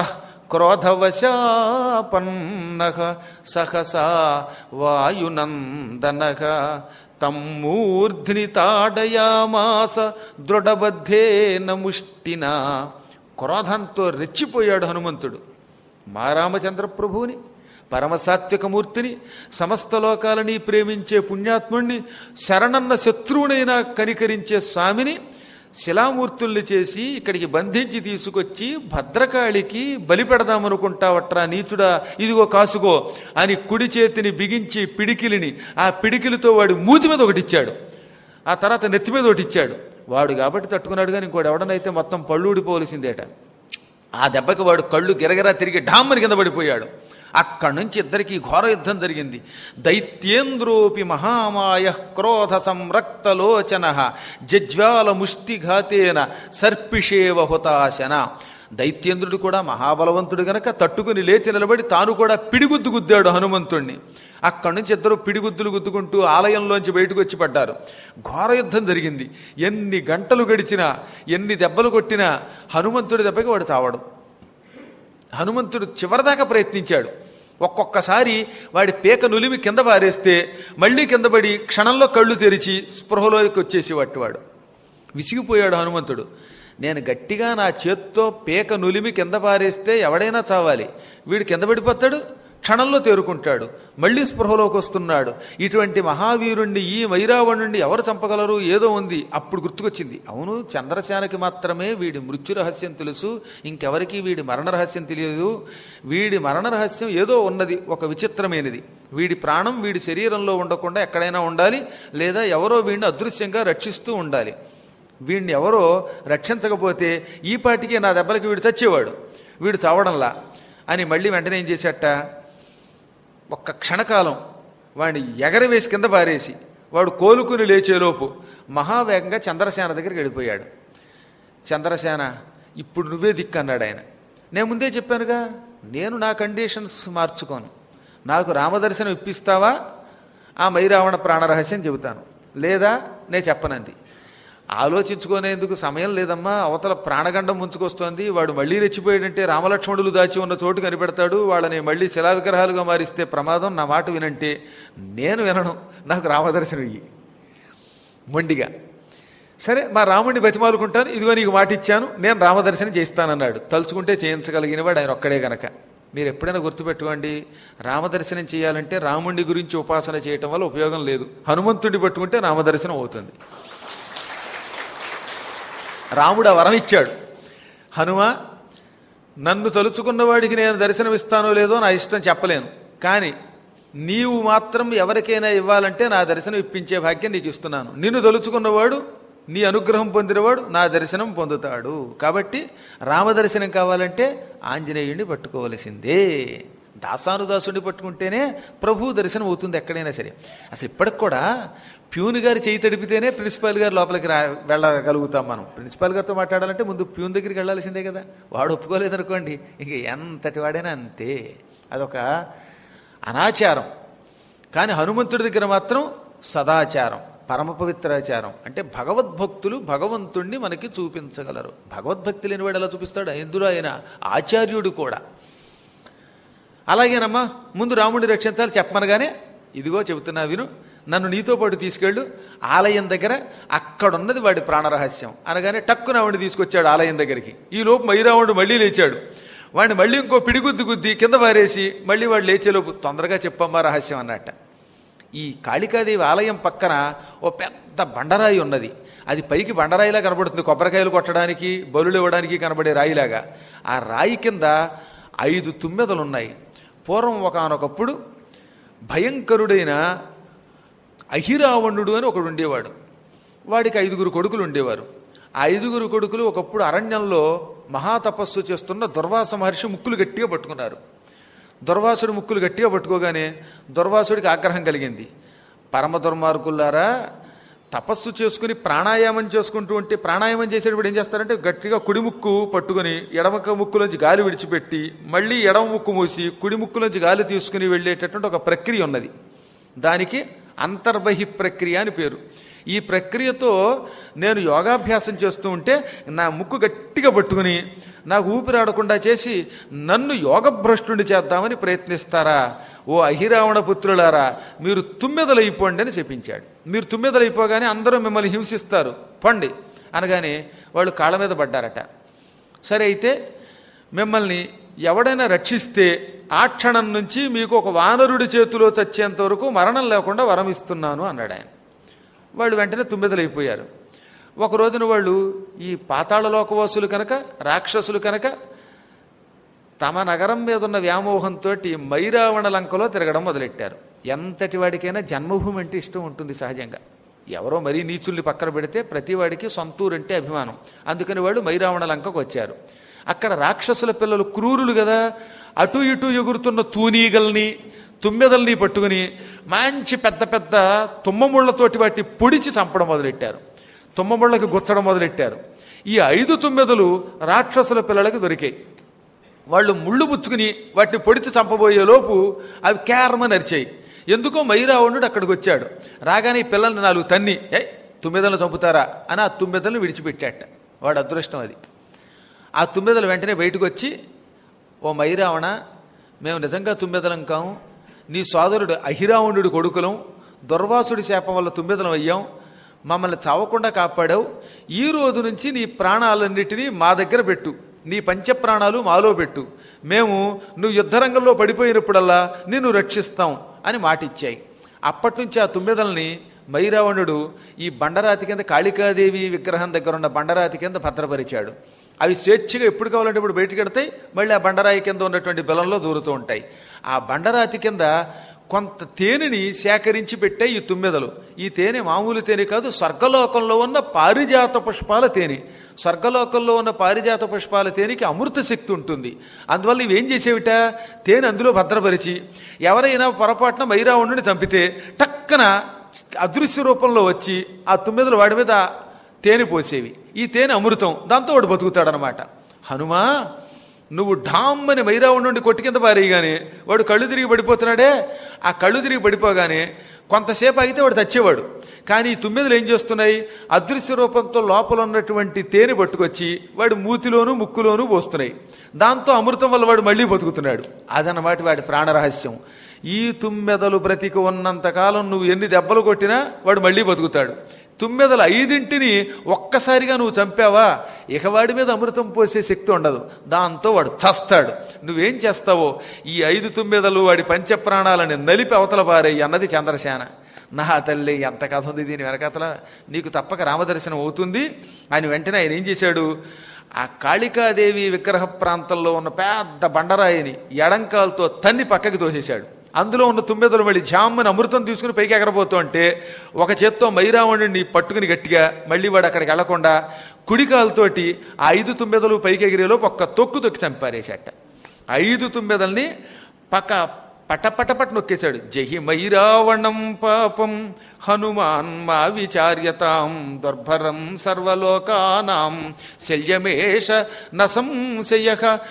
క్రోధవశాపన్నః సహసా వాయునందనః తమ్మూర్ధ్ని తాడయామాస దృఢబద్ధేన ముష్టినా క్రోధంతో రెచ్చిపోయాడు హనుమంతుడు మా రామచంద్ర ప్రభువుని పరమసాత్వికమూర్తిని సమస్త లోకాలని ప్రేమించే పుణ్యాత్ముణ్ణి శరణన్న శత్రువునైనా కనికరించే స్వామిని శిలామూర్తుల్ని చేసి ఇక్కడికి బంధించి తీసుకొచ్చి భద్రకాళికి బలి పెడదామనుకుంటావట్రా నీచుడా ఇదిగో కాసుకో అని కుడి చేతిని బిగించి పిడికిలిని ఆ పిడికిలితో వాడి మూతి మీద ఒకటి ఇచ్చాడు ఆ తర్వాత నెత్తి మీద ఒకటి ఇచ్చాడు వాడు కాబట్టి తట్టుకున్నాడు కానీ ఇంకోటి ఎవడనైతే మొత్తం పళ్ళు ఊడిపోవలసిందేట ఆ దెబ్బకి వాడు కళ్ళు గిరగిరా తిరిగి ఢామ్మని కింద పడిపోయాడు అక్కడి నుంచి ఇద్దరికి ఘోర యుద్ధం జరిగింది దైత్యేంద్రోపి మహామాయ క్రోధ సంరక్తలోచన జజ్వాల ముష్టిఘాతేన సర్పిషేవ హుతాశన దైత్యేంద్రుడు కూడా మహాబలవంతుడు గనక తట్టుకుని లేచి నిలబడి తాను కూడా పిడిగుద్దు గుద్దాడు హనుమంతుణ్ణి అక్కడి నుంచి ఇద్దరు పిడిగుద్దులు గుద్దుకుంటూ ఆలయంలోంచి బయటకు వచ్చి పడ్డారు ఘోర యుద్ధం జరిగింది ఎన్ని గంటలు గడిచినా ఎన్ని దెబ్బలు కొట్టినా హనుమంతుడి దెబ్బకి వాడు చావడు హనుమంతుడు చివరిదాకా ప్రయత్నించాడు ఒక్కొక్కసారి వాడి పేక నులిమి కింద పారేస్తే మళ్ళీ కింద పడి క్షణంలో కళ్ళు తెరిచి స్పృహలోకి వచ్చేసి వాడు విసిగిపోయాడు హనుమంతుడు నేను గట్టిగా నా చేత్తో పేక నులిమి కింద పారేస్తే ఎవడైనా చావాలి వీడు కింద పడిపోతాడు క్షణంలో తేరుకుంటాడు మళ్ళీ స్పృహలోకి వస్తున్నాడు ఇటువంటి మహావీరుణ్ణి ఈ వైరావణుణ్ణి ఎవరు చంపగలరు ఏదో ఉంది అప్పుడు గుర్తుకొచ్చింది అవును చంద్రసేనకి మాత్రమే వీడి మృత్యు రహస్యం తెలుసు ఇంకెవరికి వీడి మరణ రహస్యం తెలియదు వీడి మరణ రహస్యం ఏదో ఉన్నది ఒక విచిత్రమైనది వీడి ప్రాణం వీడి శరీరంలో ఉండకుండా ఎక్కడైనా ఉండాలి లేదా ఎవరో వీడిని అదృశ్యంగా రక్షిస్తూ ఉండాలి వీడిని ఎవరో రక్షించకపోతే ఈ పాటికే నా దెబ్బలకి వీడు చచ్చేవాడు వీడు చావడంలా అని మళ్ళీ వెంటనే ఏం చేశాట ఒక్క క్షణకాలం వాడిని ఎగరవేసి కింద పారేసి వాడు కోలుకుని లేచేలోపు మహావేగంగా చంద్రసేన దగ్గరికి వెళ్ళిపోయాడు చంద్రసేన ఇప్పుడు నువ్వే దిక్కు అన్నాడు ఆయన నేను ముందే చెప్పానుగా నేను నా కండిషన్స్ మార్చుకోను నాకు రామదర్శనం ఇప్పిస్తావా ఆ మైరావణ ప్రాణరహస్యం చెబుతాను లేదా నేను చెప్పనంది ఆలోచించుకునేందుకు సమయం లేదమ్మా అవతల ప్రాణగండం ముంచుకొస్తోంది వాడు మళ్ళీ రెచ్చిపోయాడంటే రామలక్ష్మణులు దాచి ఉన్న చోటు కనిపెడతాడు వాళ్ళని మళ్ళీ శిలా విగ్రహాలుగా మారిస్తే ప్రమాదం నా మాట వినంటే నేను వినను నాకు రామదర్శనం ఇయ్యి మొండిగా సరే మా రాముడిని బతిమాలుకుంటాను ఇదిగో నీకు మాట ఇచ్చాను నేను రామదర్శనం చేస్తానన్నాడు తలుచుకుంటే చేయించగలిగిన వాడు ఆయన ఒక్కడే గనక మీరు ఎప్పుడైనా గుర్తుపెట్టుకోండి రామదర్శనం చేయాలంటే రాముడి గురించి ఉపాసన చేయటం వల్ల ఉపయోగం లేదు హనుమంతుడిని పట్టుకుంటే రామదర్శనం అవుతుంది రాముడు ఆ వరం ఇచ్చాడు హనుమ నన్ను తలుచుకున్న వాడికి నేను దర్శనమిస్తానో లేదో నా ఇష్టం చెప్పలేను కానీ నీవు మాత్రం ఎవరికైనా ఇవ్వాలంటే నా దర్శనం ఇప్పించే భాగ్యం నీకు ఇస్తున్నాను నిన్ను తలుచుకున్నవాడు నీ అనుగ్రహం పొందినవాడు నా దర్శనం పొందుతాడు కాబట్టి రామదర్శనం కావాలంటే ఆంజనేయుడిని పట్టుకోవలసిందే దాసానుదాసుని పట్టుకుంటేనే ప్రభు దర్శనం అవుతుంది ఎక్కడైనా సరే అసలు ఇప్పటికి కూడా ప్యూన్ గారు చేయి తడిపితేనే ప్రిన్సిపాల్ గారు లోపలికి రా వెళ్ళగలుగుతాం మనం ప్రిన్సిపాల్ గారితో మాట్లాడాలంటే ముందు ప్యూన్ దగ్గరికి వెళ్ళాల్సిందే కదా వాడు ఒప్పుకోలేదనుకోండి ఇంక ఎంతటి వాడైనా అంతే అదొక అనాచారం కానీ హనుమంతుడి దగ్గర మాత్రం సదాచారం పరమ పవిత్రాచారం అంటే భగవద్భక్తులు భగవంతుణ్ణి మనకి చూపించగలరు భగవద్భక్తి లేని వాడు ఎలా చూపిస్తాడు ఎందులో ఆయన ఆచార్యుడు కూడా అలాగేనమ్మా ముందు రాముడిని రక్షించాలి చెప్పమనగానే ఇదిగో చెబుతున్నా విను నన్ను నీతో పాటు తీసుకెళ్ళు ఆలయం దగ్గర అక్కడున్నది వాడి ప్రాణరహస్యం అనగానే టక్కున ఆవిడ తీసుకొచ్చాడు ఆలయం దగ్గరికి ఈ లోపు మైరావణుడు మళ్ళీ లేచాడు వాడిని మళ్ళీ ఇంకో పిడిగుద్ది గుద్ది కింద పారేసి మళ్ళీ వాడు లేచేలోపు తొందరగా చెప్పమ్మా రహస్యం అన్నట్ట ఈ కాళికాదేవి ఆలయం పక్కన ఓ పెద్ద బండరాయి ఉన్నది అది పైకి బండరాయిలా కనబడుతుంది కొబ్బరికాయలు కొట్టడానికి బలులు ఇవ్వడానికి కనబడే రాయిలాగా ఆ రాయి కింద ఐదు తుమ్మెదలు ఉన్నాయి పూర్వం ఒకనొకప్పుడు భయంకరుడైన అహిరావణుడు అని ఒకడు ఉండేవాడు వాడికి ఐదుగురు కొడుకులు ఉండేవారు ఆ ఐదుగురు కొడుకులు ఒకప్పుడు అరణ్యంలో మహాతపస్సు చేస్తున్న దుర్వాస మహర్షి ముక్కులు గట్టిగా పట్టుకున్నారు దుర్వాసుడు ముక్కులు గట్టిగా పట్టుకోగానే దుర్వాసుడికి ఆగ్రహం కలిగింది పరమ దుర్మార్గులారా తపస్సు చేసుకుని ప్రాణాయామం చేసుకుంటూ ఉంటే ప్రాణాయామం చేసేటప్పుడు ఏం చేస్తారంటే గట్టిగా కుడి ముక్కు పట్టుకుని ఎడమక ముక్కులోంచి గాలి విడిచిపెట్టి మళ్ళీ ఎడమ ముక్కు మూసి కుడి ముక్కులోంచి గాలి తీసుకుని వెళ్ళేటటువంటి ఒక ప్రక్రియ ఉన్నది దానికి అంతర్బహి ప్రక్రియ అని పేరు ఈ ప్రక్రియతో నేను యోగాభ్యాసం చేస్తూ ఉంటే నా ముక్కు గట్టిగా పట్టుకుని నాకు ఊపిరాడకుండా చేసి నన్ను యోగభ్రష్టుని చేద్దామని ప్రయత్నిస్తారా ఓ అహిరావణ పుత్రులారా మీరు తుమ్మెదలైపోండి అని చెప్పించాడు మీరు తుమ్మెదలైపోగానే అందరూ మిమ్మల్ని హింసిస్తారు పండి అనగానే వాళ్ళు కాళ్ళ మీద పడ్డారట సరే అయితే మిమ్మల్ని ఎవడైనా రక్షిస్తే ఆ క్షణం నుంచి మీకు ఒక వానరుడి చేతిలో చచ్చేంత వరకు మరణం లేకుండా వరం ఇస్తున్నాను అన్నాడు ఆయన వాళ్ళు వెంటనే తుమ్మెదలైపోయారు ఒక రోజున వాళ్ళు ఈ పాతాళలోకవాసులు కనుక రాక్షసులు కనుక తమ నగరం మీద ఉన్న వ్యామోహంతో మైరావణ లంకలో తిరగడం మొదలెట్టారు ఎంతటి వాడికైనా జన్మభూమి అంటే ఇష్టం ఉంటుంది సహజంగా ఎవరో మరీ నీచుల్ని పక్కన పెడితే ప్రతి వాడికి సొంతూరు అంటే అభిమానం అందుకని వాళ్ళు మైరావణ లంకకు వచ్చారు అక్కడ రాక్షసుల పిల్లలు క్రూరులు కదా అటు ఇటు ఎగురుతున్న తూనీగల్ని తుమ్మెదల్ని పట్టుకుని మంచి పెద్ద పెద్ద తుమ్మముళ్లతోటి వాటి పొడిచి చంపడం మొదలెట్టారు తుమ్మముళ్ళకి గుచ్చడం మొదలెట్టారు ఈ ఐదు తుమ్మెదలు రాక్షసుల పిల్లలకి దొరికాయి వాళ్ళు ముళ్ళు పుచ్చుకుని వాటిని పొడిచి చంపబోయే లోపు అవి కేరమని అరిచాయి ఎందుకో మైరావణుడు అక్కడికి వచ్చాడు రాగానే ఈ పిల్లల్ని నాలుగు తన్ని ఏ తుమ్మెదలను చంపుతారా అని ఆ తుమ్మెదలను విడిచిపెట్టాట వాడు అదృష్టం అది ఆ తుమ్మెదలు వెంటనే బయటకు వచ్చి ఓ మైరావణ మేము నిజంగా తుమ్మెదలం కాము నీ సోదరుడు అహిరావణుడి కొడుకులం దుర్వాసుడి శాపం వల్ల తుమ్మెదలం అయ్యాం మమ్మల్ని చావకుండా కాపాడావు ఈ రోజు నుంచి నీ ప్రాణాలన్నిటినీ మా దగ్గర పెట్టు నీ పంచప్రాణాలు మాలో పెట్టు మేము నువ్వు యుద్ధరంగంలో పడిపోయినప్పుడల్లా నిన్ను రక్షిస్తాం అని మాటిచ్చాయి అప్పటి నుంచి ఆ తుమ్మెదల్ని మైరావణుడు ఈ బండరాతి కింద కాళికాదేవి విగ్రహం దగ్గర ఉన్న బండరాతి కింద భద్రపరిచాడు అవి స్వేచ్ఛగా ఎప్పుడు కావాలంటే ఇప్పుడు బయటికి ఎడతాయి మళ్ళీ ఆ బండరాయి కింద ఉన్నటువంటి బెలంలో దూరుతూ ఉంటాయి ఆ బండరాతి కింద కొంత తేనెని సేకరించి పెట్టే ఈ తుమ్మెదలు ఈ తేనె మామూలు తేనె కాదు స్వర్గలోకంలో ఉన్న పారిజాత పుష్పాల తేనె స్వర్గలోకంలో ఉన్న పారిజాత పుష్పాల తేనెకి అమృత శక్తి ఉంటుంది అందువల్ల ఇవేం చేసేవిట తేనె అందులో భద్రపరిచి ఎవరైనా పొరపాటున మైరావణుని చంపితే టక్కన అదృశ్య రూపంలో వచ్చి ఆ తుమ్మెదలు వాడి మీద తేనె పోసేవి ఈ తేనె అమృతం దాంతో వాడు బతుకుతాడనమాట హనుమా నువ్వు ఢామ్మని మైరావణ్ నుండి కొట్టి కింద పారేయగానే వాడు కళ్ళు తిరిగి పడిపోతున్నాడే ఆ కళ్ళు తిరిగి పడిపోగానే కొంతసేపు ఆగితే వాడు చచ్చేవాడు కానీ ఈ తుమ్మెదలు ఏం చేస్తున్నాయి అదృశ్య రూపంతో లోపల ఉన్నటువంటి తేనె పట్టుకొచ్చి వాడి మూతిలోను ముక్కులోను పోస్తున్నాయి దాంతో అమృతం వల్ల వాడు మళ్ళీ బతుకుతున్నాడు అదన్నమాట వాడి ప్రాణరహస్యం ఈ తుమ్మెదలు బ్రతికి ఉన్నంతకాలం నువ్వు ఎన్ని దెబ్బలు కొట్టినా వాడు మళ్ళీ బతుకుతాడు తుమ్మెదలు ఐదింటిని ఒక్కసారిగా నువ్వు చంపావా ఇక వాడి మీద అమృతం పోసే శక్తి ఉండదు దాంతో వాడు చస్తాడు నువ్వేం చేస్తావో ఈ ఐదు తుమ్మెదలు వాడి పంచప్రాణాలని నలిపి అవతల పారేయి అన్నది చంద్రసేన నా తల్లి ఎంత కథ ఉంది దీని వెనకతల నీకు తప్పక రామదర్శనం అవుతుంది ఆయన వెంటనే ఆయన ఏం చేశాడు ఆ కాళికాదేవి విగ్రహ ప్రాంతంలో ఉన్న పెద్ద బండరాయిని ఎడంకాలతో తన్ని పక్కకి తోసేశాడు అందులో ఉన్న తుమ్మెదలు మళ్ళీ జామ్మని అమృతం తీసుకుని పైకి ఎగరబోతూ ఉంటే ఒక చేత్తో మైరావణుడిని పట్టుకుని గట్టిగా మళ్ళీ వాడు అక్కడికి వెళ్లకుండా కుడికాలతోటి ఆ ఐదు తుమ్మెదలు పైకి ఎగిరేలోపు ఒక్క తొక్కు తొక్కి చంపారేశాట ఐదు తుమ్మెదల్ని పక్క పటపటపట నొక్కేశాడు జహి మైరావణం పాపం హనుమాన్ మా విచార్యతాం దుర్భరం సర్వలోకానాం శల్యమేష నసంశయ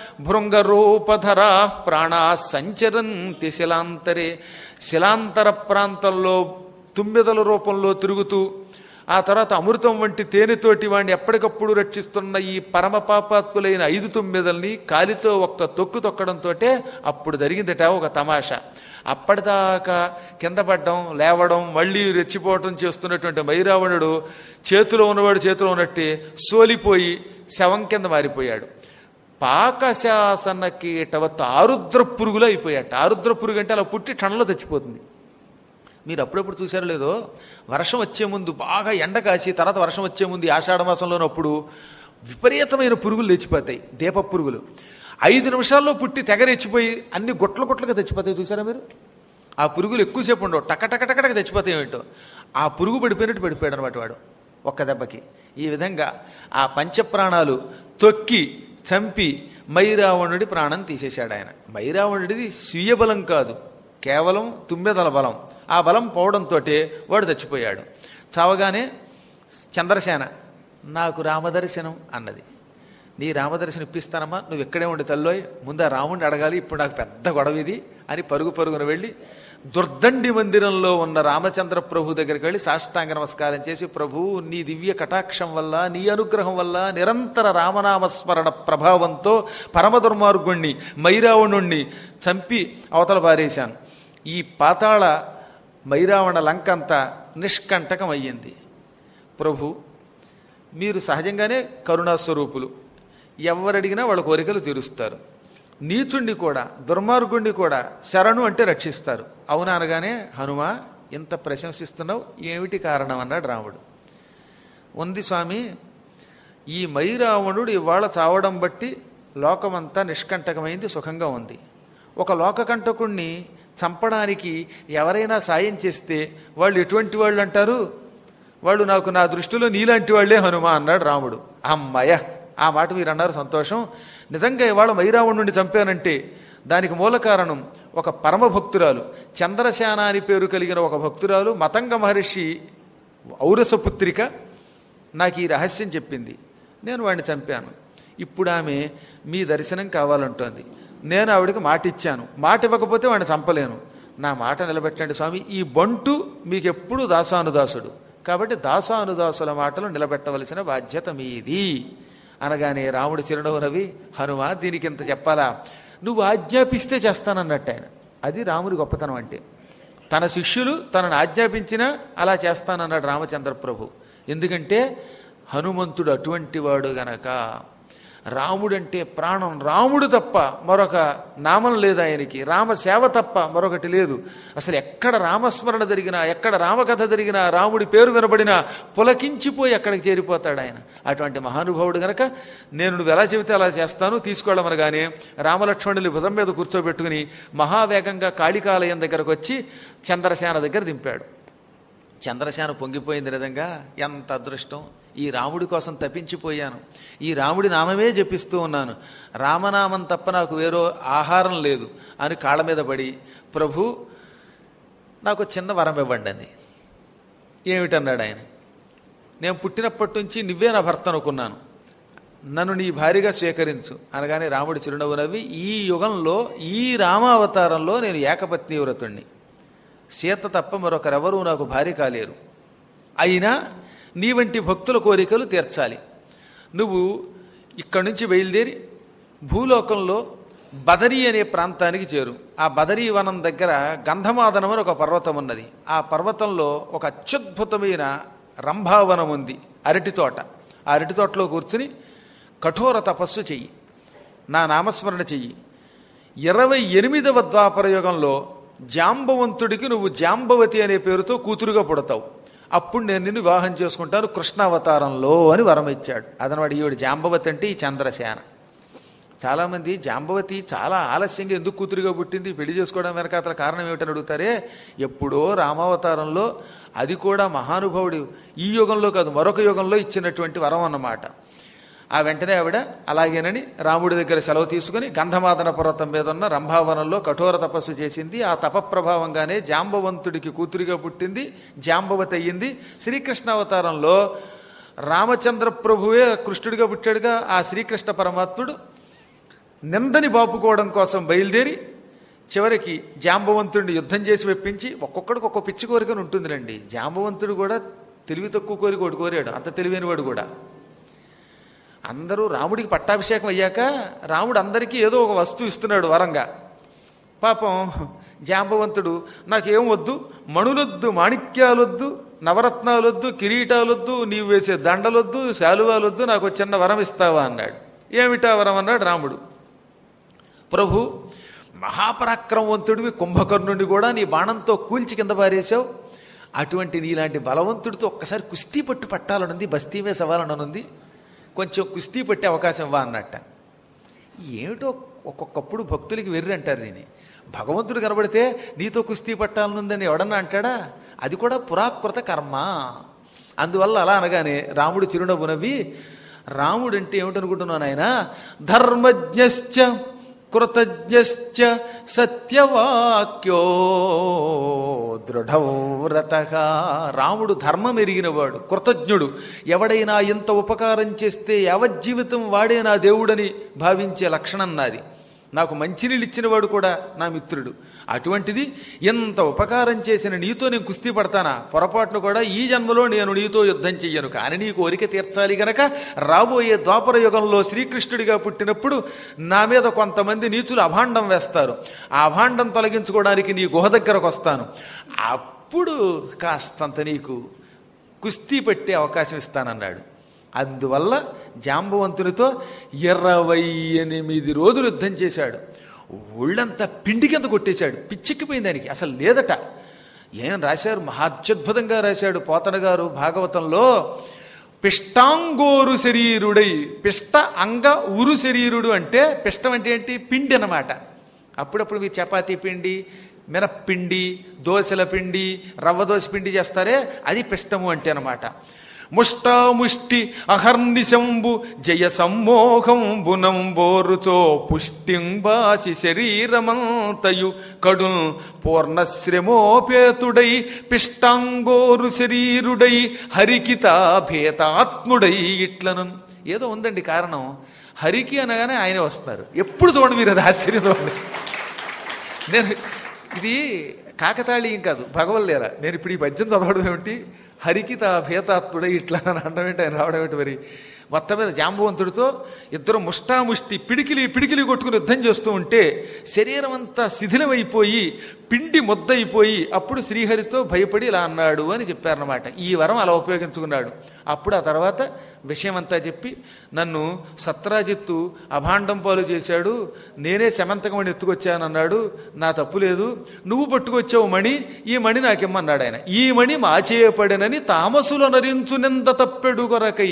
భృంగరూపధరా ప్రాణా సంచరంతి శిలాంతరే శిలాంతర ప్రాంతంలో తుమ్మెదల రూపంలో తిరుగుతూ ఆ తర్వాత అమృతం వంటి తేనెతోటి వాడిని ఎప్పటికప్పుడు రక్షిస్తున్న ఈ పరమ పాపాత్ములైన ఐదు తొమ్మిదల్ని కాలితో ఒక్క తొక్కు తొక్కడంతో అప్పుడు జరిగిందట ఒక తమాషా అప్పటిదాకా కింద పడ్డం లేవడం మళ్ళీ రెచ్చిపోవటం చేస్తున్నటువంటి మైరావణుడు చేతిలో ఉన్నవాడు చేతిలో ఉన్నట్టే సోలిపోయి శవం కింద మారిపోయాడు పాకశాసన కీటవత్ ఆరుద్ర పురుగులు అయిపోయాట ఆరుద్ర పురుగు అంటే అలా పుట్టి టన్నులో చచ్చిపోతుంది మీరు అప్పుడప్పుడు చూసారో లేదో వర్షం వచ్చే ముందు బాగా ఎండ కాసి తర్వాత వర్షం వచ్చే ముందు ఈ ఆషాఢ మాసంలోనప్పుడు విపరీతమైన పురుగులు లేచిపోతాయి దీప పురుగులు ఐదు నిమిషాల్లో పుట్టి తెగరెచ్చిపోయి అన్ని గుట్ల గుట్లుగా తెచ్చిపోతాయి చూసారా మీరు ఆ పురుగులు ఎక్కువసేపు ఉండవు టక టక టక టక తెచ్చిపోతాయి ఏంటో ఆ పురుగు పడిపోయినట్టు పడిపోయాడు అనమాట వాడు ఒక్క దెబ్బకి ఈ విధంగా ఆ పంచప్రాణాలు తొక్కి చంపి మైరావణుడి ప్రాణం తీసేశాడు ఆయన మైరావణుడిది స్వీయ బలం కాదు కేవలం తుమ్మెదల బలం ఆ బలం పోవడంతో వాడు చచ్చిపోయాడు చావగానే చంద్రసేన నాకు రామదర్శనం అన్నది నీ రామదర్శనం ఇప్పిస్తానమ్మా నువ్వు ఇక్కడే ఉండి తల్లోయ్ ముందు ఆ రాముడిని అడగాలి ఇప్పుడు నాకు పెద్ద గొడవ ఇది అని పరుగు పరుగున వెళ్ళి దుర్దండి మందిరంలో ఉన్న రామచంద్ర ప్రభు దగ్గరికి వెళ్ళి సాష్టాంగ నమస్కారం చేసి ప్రభు నీ దివ్య కటాక్షం వల్ల నీ అనుగ్రహం వల్ల నిరంతర రామనామస్మరణ ప్రభావంతో పరమ దుర్మార్గుణ్ణి మైరావణుణ్ణి చంపి అవతల పారేశాను ఈ పాతాళ మైరావణ లంకంతా నిష్కంటకం అయ్యింది ప్రభు మీరు సహజంగానే కరుణాస్వరూపులు ఎవరడిగినా వాళ్ళ కోరికలు తీరుస్తారు నీచుణ్ణి కూడా దుర్మార్గుణ్ణి కూడా శరణు అంటే రక్షిస్తారు అవునా అనగానే హనుమా ఇంత ప్రశంసిస్తున్నావు ఏమిటి కారణం అన్నాడు రాముడు ఉంది స్వామి ఈ మైరావణుడు ఇవాళ చావడం బట్టి లోకమంతా నిష్కంటకమైంది సుఖంగా ఉంది ఒక లోకకంటకుణ్ణి చంపడానికి ఎవరైనా సాయం చేస్తే వాళ్ళు ఎటువంటి వాళ్ళు అంటారు వాళ్ళు నాకు నా దృష్టిలో నీలాంటి వాళ్లే హనుమ అన్నాడు రాముడు అమ్మయ్య ఆ మాట మీరు అన్నారు సంతోషం నిజంగా ఇవాళ మైరావణుడిని చంపానంటే దానికి మూల కారణం ఒక పరమ భక్తురాలు చంద్రశాన అని పేరు కలిగిన ఒక భక్తురాలు మతంగ మహర్షి ఔరసపుత్రిక నాకు ఈ రహస్యం చెప్పింది నేను వాడిని చంపాను ఇప్పుడు ఆమె మీ దర్శనం కావాలంటోంది నేను ఆవిడకి మాట ఇచ్చాను మాట ఇవ్వకపోతే వాడిని చంపలేను నా మాట నిలబెట్టండి స్వామి ఈ బంటు మీకు ఎప్పుడు దాసానుదాసుడు కాబట్టి దాసానుదాసుల మాటలు నిలబెట్టవలసిన బాధ్యత మీది అనగానే రాముడు చిరునవ్వు నవ్వి హనుమ దీనికి ఇంత చెప్పాలా నువ్వు ఆజ్ఞాపిస్తే చేస్తానన్నట్టు ఆయన అది రాముడి గొప్పతనం అంటే తన శిష్యులు తనను ఆజ్ఞాపించినా అలా చేస్తానన్నాడు రామచంద్ర ప్రభు ఎందుకంటే హనుమంతుడు అటువంటి వాడు గనక రాముడంటే ప్రాణం రాముడు తప్ప మరొక నామం లేదు ఆయనకి రామ సేవ తప్ప మరొకటి లేదు అసలు ఎక్కడ రామస్మరణ జరిగినా ఎక్కడ రామకథ జరిగినా రాముడి పేరు వినబడినా పులకించిపోయి అక్కడికి చేరిపోతాడు ఆయన అటువంటి మహానుభావుడు గనక నేను నువ్వు ఎలా చెబితే అలా చేస్తాను తీసుకెళ్ళమనగానే రామలక్ష్మణుని భుజం మీద కూర్చోబెట్టుకుని మహావేగంగా కాళికాలయం దగ్గరకు వచ్చి చంద్రసేన దగ్గర దింపాడు చంద్రసేన పొంగిపోయింది నిజంగా ఎంత అదృష్టం ఈ రాముడి కోసం తప్పించిపోయాను ఈ రాముడి నామమే జపిస్తూ ఉన్నాను రామనామం తప్ప నాకు వేరో ఆహారం లేదు అని కాళ్ళ మీద పడి ప్రభు నాకు చిన్న వరం ఇవ్వండి అంది ఏమిటన్నాడు ఆయన నేను పుట్టినప్పటి నుంచి నువ్వే నా భర్త అనుకున్నాను నన్ను నీ భార్యగా స్వీకరించు అనగానే రాముడి చిరునవ్వు నవ్వి ఈ యుగంలో ఈ రామావతారంలో నేను ఏకపత్ని వ్రతుణ్ణి సీత తప్ప మరొకరెవరూ నాకు భార్య కాలేరు అయినా నీ వంటి భక్తుల కోరికలు తీర్చాలి నువ్వు ఇక్కడి నుంచి బయలుదేరి భూలోకంలో బదరీ అనే ప్రాంతానికి చేరు ఆ బదరీ వనం దగ్గర గంధమాదనం అని ఒక పర్వతం ఉన్నది ఆ పర్వతంలో ఒక అత్యద్భుతమైన రంభావనం ఉంది అరటి తోట ఆ అరటి తోటలో కూర్చుని కఠోర తపస్సు చెయ్యి నా నామస్మరణ చెయ్యి ఇరవై ఎనిమిదవ ద్వాపర యుగంలో జాంబవంతుడికి నువ్వు జాంబవతి అనే పేరుతో కూతురుగా పుడతావు అప్పుడు నేను నిన్ను వివాహం చేసుకుంటాను కృష్ణావతారంలో అని వరం ఇచ్చాడు అదనవాడు ఈవిడ జాంబవతి అంటే ఈ చంద్రసేన చాలామంది జాంబవతి చాలా ఆలస్యంగా ఎందుకు కూతురుగా పుట్టింది పెళ్లి చేసుకోవడం వెనక అతని కారణం ఏమిటని అడుగుతారే ఎప్పుడో రామావతారంలో అది కూడా మహానుభావుడు ఈ యుగంలో కాదు మరొక యుగంలో ఇచ్చినటువంటి వరం అన్నమాట ఆ వెంటనే ఆవిడ అలాగేనని రాముడి దగ్గర సెలవు తీసుకుని గంధమాదన పర్వతం మీద ఉన్న రంభావనంలో కఠోర తపస్సు చేసింది ఆ తపప్రభావంగానే జాంబవంతుడికి కూతురిగా పుట్టింది జాంబవతి అయ్యింది శ్రీకృష్ణావతారంలో రామచంద్ర ప్రభువే కృష్ణుడిగా పుట్టాడుగా ఆ శ్రీకృష్ణ పరమాత్ముడు నిందని బాపుకోవడం కోసం బయలుదేరి చివరికి జాంబవంతుడిని యుద్ధం చేసి మెప్పించి ఒక్కొక్కడికి ఒక్కొక్క పిచ్చి కోరికను ఉంటుందిలండి జాంబవంతుడు కూడా తెలివి తక్కువ కోరిక ఒకటి కోరాడు అంత తెలివైన వాడు కూడా అందరూ రాముడికి పట్టాభిషేకం అయ్యాక రాముడు అందరికీ ఏదో ఒక వస్తువు ఇస్తున్నాడు వరంగా పాపం జాంబవంతుడు నాకేం వద్దు మణులొద్దు మాణిక్యాలొద్దు నవరత్నాలొద్దు కిరీటాలొద్దు నీవు వేసే దండలొద్దు శాలువాలొద్దు నాకు ఒక చిన్న వరం ఇస్తావా అన్నాడు ఏమిటా వరం అన్నాడు రాముడు ప్రభు మహాపరాక్రమవంతుడివి కుంభకర్ణుడిని కూడా నీ బాణంతో కూల్చి కింద పారేశావు అటువంటి నీలాంటి బలవంతుడితో ఒక్కసారి కుస్తీ పట్టు పట్టాలనుంది బస్తీమే సవాలనుంది కొంచెం కుస్తీ పట్టే అవకాశం ఇవ్వ అన్నట్ట ఏమిటో ఒక్కొక్కప్పుడు భక్తులకి వెర్రి అంటారు దీన్ని భగవంతుడు కనబడితే నీతో కుస్తీ పట్టాలనుందని ఎవడన్నా అంటాడా అది కూడా పురాకృత కర్మ అందువల్ల అలా అనగానే రాముడు చిరునవ్వు నవ్వి రాముడు అంటే ఏమిటనుకుంటున్నాను ఆయన ధర్మజ్ఞశ్చ కృతజ్ఞశ్చ సత్యవాక్యో దృఢవ్రత రాముడు ధర్మం ఎరిగినవాడు కృతజ్ఞుడు ఎవడైనా ఇంత ఉపకారం చేస్తే యావజ్జీవితం వాడే నా దేవుడని భావించే లక్షణం నాది నాకు మంచినీళ్ళు ఇచ్చినవాడు కూడా నా మిత్రుడు అటువంటిది ఎంత ఉపకారం చేసిన నీతో నేను కుస్తీ పడతానా పొరపాటును కూడా ఈ జన్మలో నేను నీతో యుద్ధం చెయ్యను కానీ నీ కోరిక తీర్చాలి గనక రాబోయే ద్వాపర యుగంలో శ్రీకృష్ణుడిగా పుట్టినప్పుడు నా మీద కొంతమంది నీచులు అభాండం వేస్తారు ఆ అభాండం తొలగించుకోవడానికి నీ గుహ దగ్గరకు వస్తాను అప్పుడు కాస్తంత నీకు కుస్తీ పెట్టే అవకాశం ఇస్తానన్నాడు అందువల్ల జాంబవంతునితో ఇరవై ఎనిమిది రోజులు యుద్ధం చేశాడు ఒళ్ళంతా పిండి కింద కొట్టేశాడు పిచ్చెక్కిపోయింది దానికి అసలు లేదట ఏం రాశారు మహాత్యద్భుతంగా రాశాడు పోతన గారు భాగవతంలో పిష్టాంగోరు శరీరుడై పిష్ట అంగ ఉరు శరీరుడు అంటే పిష్టం అంటే ఏంటి పిండి అన్నమాట అప్పుడప్పుడు మీరు చపాతీ పిండి మినప్పిండి దోశల పిండి రవ్వ దోశ పిండి చేస్తారే అది పిష్టము అంటే అనమాట ముష్టాముష్టి అహర్నిశంబు జయ సమ్మోహంబునం బోరుతో పుష్టింబాసి శరీరమంతయు కడున్ పూర్ణశ్రమోపేతుడై పిష్టాంగోరు శరీరుడై హరికిత భేతాత్ముడై ఇట్లను ఏదో ఉందండి కారణం హరికి అనగానే ఆయనే వస్తున్నారు ఎప్పుడు చూడండి మీరు అది ఆశ్చర్యం చూడండి నేను ఇది కాకతాళీయం కాదు భగవల్లేరా నేను ఇప్పుడు ఈ పద్యం చదవడం ఏమిటి హరికిత భేతాత్ముడే ఇట్లా అని అనడం ఏంటి ఆయన రావడం ఏంటి మరి మొత్తం మీద జాంబవంతుడితో ఇద్దరు ముష్టాముష్టి పిడికిలి పిడికిలి కొట్టుకుని యుద్ధం చేస్తూ ఉంటే శరీరం అంతా శిథిలమైపోయి పిండి ముద్దయిపోయి అప్పుడు శ్రీహరితో భయపడి ఇలా అన్నాడు అని చెప్పారనమాట ఈ వరం అలా ఉపయోగించుకున్నాడు అప్పుడు ఆ తర్వాత విషయమంతా చెప్పి నన్ను సత్రాజిత్తు అభాండం పాలు చేశాడు నేనే శమంతకమణి ఎత్తుకొచ్చానన్నాడు నా తప్పు లేదు నువ్వు పట్టుకొచ్చావు మణి ఈ మణి నాకిమ్మన్నాడు ఆయన ఈ మణి మాచేయపడినని తామసుల నరించునెంత తప్పెడు కొరకై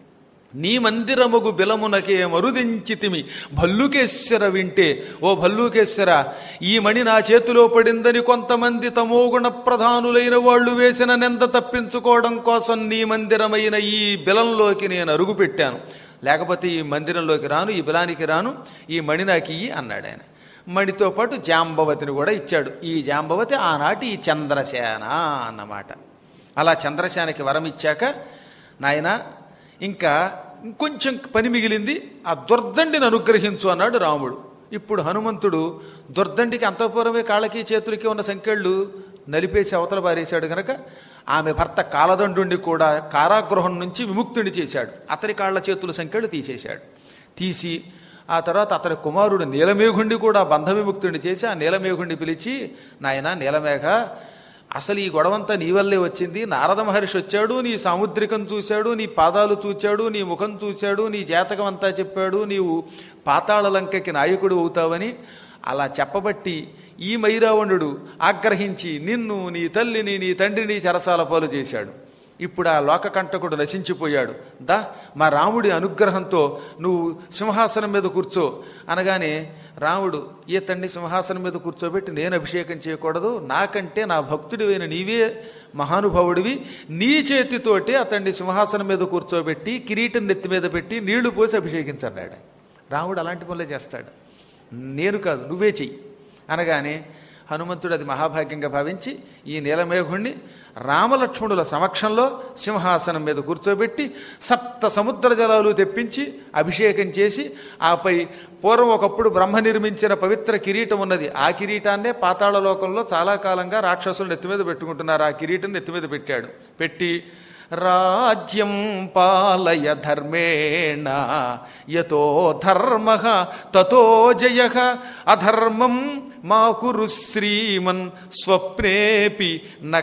నీ మందిరముగు బిలమునకే మరుదించితిమి భల్లుకేశ్వర వింటే ఓ భల్లుకేశ్వర ఈ మణి నా చేతిలో పడిందని కొంతమంది తమోగుణ ప్రధానులైన వాళ్ళు వేసిన నెంద తప్పించుకోవడం కోసం నీ మందిరమైన ఈ బిలంలోకి నేను అరుగు పెట్టాను లేకపోతే ఈ మందిరంలోకి రాను ఈ బిలానికి రాను ఈ మణి నాకు ఇయ్యి అన్నాడు ఆయన మణితో పాటు జాంబవతిని కూడా ఇచ్చాడు ఈ జాంబవతి ఆనాటి ఈ చంద్రసేన అన్నమాట అలా చంద్రసేనకి వరం ఇచ్చాక నాయన ఇంకా ఇంకొంచెం పని మిగిలింది ఆ దుర్దండిని అనుగ్రహించు అన్నాడు రాముడు ఇప్పుడు హనుమంతుడు దుర్దండికి అంతఃపురమే కాళ్ళకి చేతులకి ఉన్న సంఖ్యళ్ళు నలిపేసి అవతల పారేశాడు గనక ఆమె భర్త కాలదండుండి కూడా కారాగృహం నుంచి విముక్తుని చేశాడు అతని కాళ్ళ చేతుల సంఖ్యలు తీసేశాడు తీసి ఆ తర్వాత అతని కుమారుడు నీలమేఘుండి కూడా బంధ విముక్తుడిని చేసి ఆ నీలమేఘుండి పిలిచి నాయన నీలమేఘ అసలు ఈ గొడవంతా నీ వల్లే వచ్చింది నారద మహర్షి వచ్చాడు నీ సాముద్రికం చూశాడు నీ పాదాలు చూచాడు నీ ముఖం చూశాడు నీ జాతకం అంతా చెప్పాడు నీవు పాతాళ లంకకి నాయకుడు అవుతావని అలా చెప్పబట్టి ఈ మైరావణుడు ఆగ్రహించి నిన్ను నీ తల్లిని నీ తండ్రిని చెరసాల పాలు చేశాడు ఇప్పుడు ఆ లోకకంటకుడు నశించిపోయాడు దా మా రాముడి అనుగ్రహంతో నువ్వు సింహాసనం మీద కూర్చో అనగానే రాముడు ఈతండి సింహాసనం మీద కూర్చోబెట్టి నేను అభిషేకం చేయకూడదు నాకంటే నా భక్తుడివైన నీవే మహానుభావుడివి నీ చేతితోటే అతన్ని సింహాసనం మీద కూర్చోబెట్టి కిరీటం నెత్తి మీద పెట్టి నీళ్లు పోసి అభిషేకించన్నాడు రాముడు అలాంటి పనులే చేస్తాడు నేను కాదు నువ్వే చెయ్యి అనగానే హనుమంతుడు అది మహాభాగ్యంగా భావించి ఈ నీలమేఘుణ్ణి రామలక్ష్మణుల సమక్షంలో సింహాసనం మీద కూర్చోబెట్టి సప్త సముద్ర జలాలు తెప్పించి అభిషేకం చేసి ఆపై పూర్వం ఒకప్పుడు బ్రహ్మ నిర్మించిన పవిత్ర కిరీటం ఉన్నది ఆ కిరీటాన్నే పాతాళ లోకంలో చాలా కాలంగా రాక్షసులు నెత్తి మీద పెట్టుకుంటున్నారు ఆ కిరీటం నెత్తి మీద పెట్టాడు పెట్టి రాజ్యం పాలయ ధర్మేణ యతో ధర్మ తతో జయ అధర్మం మా కురు శ్రీమన్ స్వప్నేపి న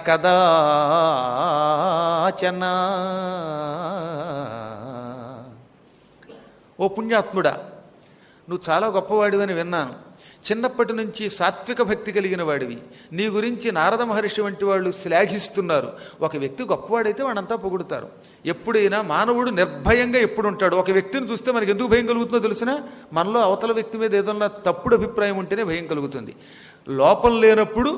కదాచన ఓ పుణ్యాత్ముడా నువ్వు చాలా గొప్పవాడివని విన్నాను చిన్నప్పటి నుంచి సాత్విక భక్తి కలిగిన వాడివి నీ గురించి నారద మహర్షి వంటి వాళ్ళు శ్లాఘిస్తున్నారు ఒక వ్యక్తి గొప్పవాడైతే వాడంతా పొగుడుతారు ఎప్పుడైనా మానవుడు నిర్భయంగా ఎప్పుడు ఉంటాడు ఒక వ్యక్తిని చూస్తే మనకి ఎందుకు భయం కలుగుతుందో తెలిసినా మనలో అవతల వ్యక్తి మీద ఏదన్నా తప్పుడు అభిప్రాయం ఉంటేనే భయం కలుగుతుంది లోపం లేనప్పుడు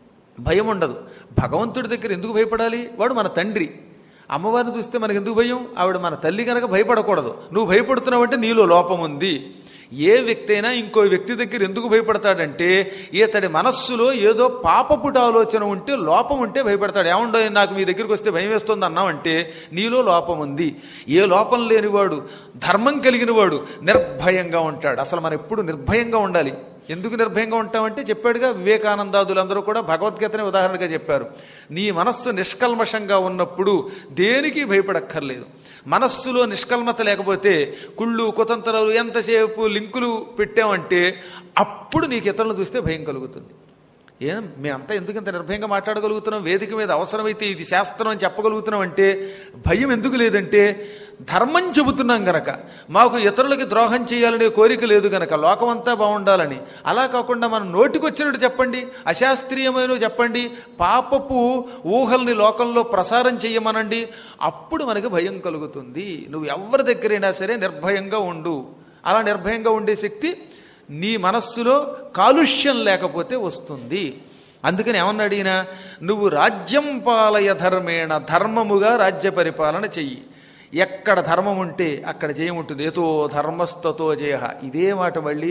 భయం ఉండదు భగవంతుడి దగ్గర ఎందుకు భయపడాలి వాడు మన తండ్రి అమ్మవారిని చూస్తే మనకి ఎందుకు భయం ఆవిడ మన తల్లి కనుక భయపడకూడదు నువ్వు భయపడుతున్నావంటే నీలో లోపం ఉంది ఏ వ్యక్తి అయినా ఇంకో వ్యక్తి దగ్గర ఎందుకు భయపడతాడంటే ఇతడి మనస్సులో ఏదో పాపపుట ఆలోచన ఉంటే లోపం ఉంటే భయపడతాడు ఏముండో నాకు మీ దగ్గరికి వస్తే భయం వేస్తుంది అన్నావంటే నీలో లోపం ఉంది ఏ లోపం లేనివాడు ధర్మం కలిగినవాడు నిర్భయంగా ఉంటాడు అసలు మనం ఎప్పుడు నిర్భయంగా ఉండాలి ఎందుకు నిర్భయంగా ఉంటామంటే చెప్పాడుగా వివేకానందాదులందరూ కూడా భగవద్గీతని ఉదాహరణగా చెప్పారు నీ మనస్సు నిష్కల్మషంగా ఉన్నప్పుడు దేనికి భయపడక్కర్లేదు మనస్సులో నిష్కల్మత లేకపోతే కుళ్ళు కుతంత్రాలు ఎంతసేపు లింకులు పెట్టామంటే అప్పుడు నీకు ఇతరులను చూస్తే భయం కలుగుతుంది ఏం మేమంతా ఎందుకు ఇంత నిర్భయంగా మాట్లాడగలుగుతున్నాం వేదిక మీద అవసరమైతే ఇది శాస్త్రం అని చెప్పగలుగుతున్నాం అంటే భయం ఎందుకు లేదంటే ధర్మం చెబుతున్నాం గనక మాకు ఇతరులకి ద్రోహం చేయాలనే కోరిక లేదు గనక లోకమంతా బాగుండాలని అలా కాకుండా మనం నోటికొచ్చినట్టు చెప్పండి అశాస్త్రీయమైన చెప్పండి పాపపు ఊహల్ని లోకంలో ప్రసారం చేయమనండి అప్పుడు మనకి భయం కలుగుతుంది నువ్వు ఎవరి దగ్గరైనా సరే నిర్భయంగా ఉండు అలా నిర్భయంగా ఉండే శక్తి నీ మనస్సులో కాలుష్యం లేకపోతే వస్తుంది అందుకని ఏమన్నాడు ఈయన నువ్వు రాజ్యం పాలయ ధర్మేణ ధర్మముగా రాజ్య పరిపాలన చెయ్యి ఎక్కడ ధర్మం ఉంటే అక్కడ జయం ఉంటుంది ఏతో ధర్మస్తతో జయ ఇదే మాట మళ్ళీ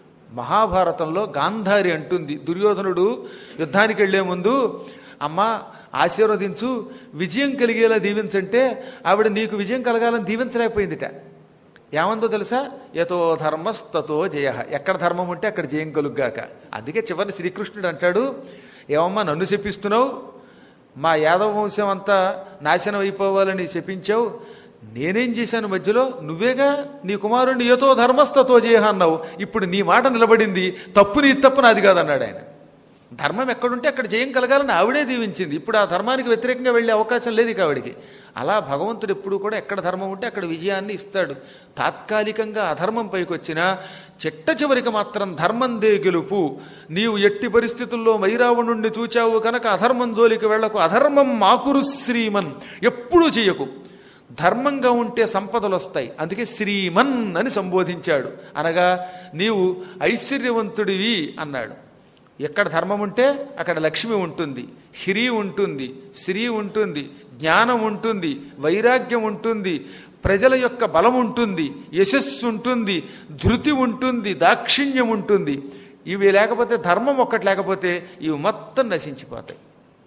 మహాభారతంలో గాంధారి అంటుంది దుర్యోధనుడు యుద్ధానికి వెళ్లే ముందు అమ్మ ఆశీర్వదించు విజయం కలిగేలా దీవించంటే ఆవిడ నీకు విజయం కలగాలని దీవించలేకపోయిందిట ఏమందో తెలుసా యతో ధర్మస్తతో జయ ఎక్కడ ధర్మం ఉంటే అక్కడ జయం కలుగ్గాక అందుకే చివరిని శ్రీకృష్ణుడు అంటాడు ఏమమ్మా నన్ను శపిస్తున్నావు మా యాదవ వంశం అంతా నాశనం అయిపోవాలని శపించావు నేనేం చేశాను మధ్యలో నువ్వేగా నీ కుమారుడిని ఏతో ధర్మస్తతో జయ అన్నావు ఇప్పుడు నీ మాట నిలబడింది తప్పు నీ తప్పు నాది కాదన్నాడు ఆయన ధర్మం ఎక్కడుంటే అక్కడ జయం కలగాలని ఆవిడే దీవించింది ఇప్పుడు ఆ ధర్మానికి వ్యతిరేకంగా వెళ్ళే అవకాశం లేదు ఇక ఆవిడికి అలా భగవంతుడు ఎప్పుడు కూడా ఎక్కడ ధర్మం ఉంటే అక్కడ విజయాన్ని ఇస్తాడు తాత్కాలికంగా అధర్మం పైకి వచ్చినా చిట్ట చివరికి మాత్రం ధర్మందే గెలుపు నీవు ఎట్టి పరిస్థితుల్లో మైరావణుణ్ణి చూచావు కనుక అధర్మం జోలికి వెళ్లకు అధర్మం మాకురు శ్రీమన్ ఎప్పుడూ చేయకు ధర్మంగా ఉంటే సంపదలు వస్తాయి అందుకే శ్రీమన్ అని సంబోధించాడు అనగా నీవు ఐశ్వర్యవంతుడివి అన్నాడు ఎక్కడ ధర్మం ఉంటే అక్కడ లక్ష్మి ఉంటుంది హిరి ఉంటుంది శ్రీ ఉంటుంది జ్ఞానం ఉంటుంది వైరాగ్యం ఉంటుంది ప్రజల యొక్క బలం ఉంటుంది యశస్సు ఉంటుంది ధృతి ఉంటుంది దాక్షిణ్యం ఉంటుంది ఇవి లేకపోతే ధర్మం ఒక్కటి లేకపోతే ఇవి మొత్తం నశించిపోతాయి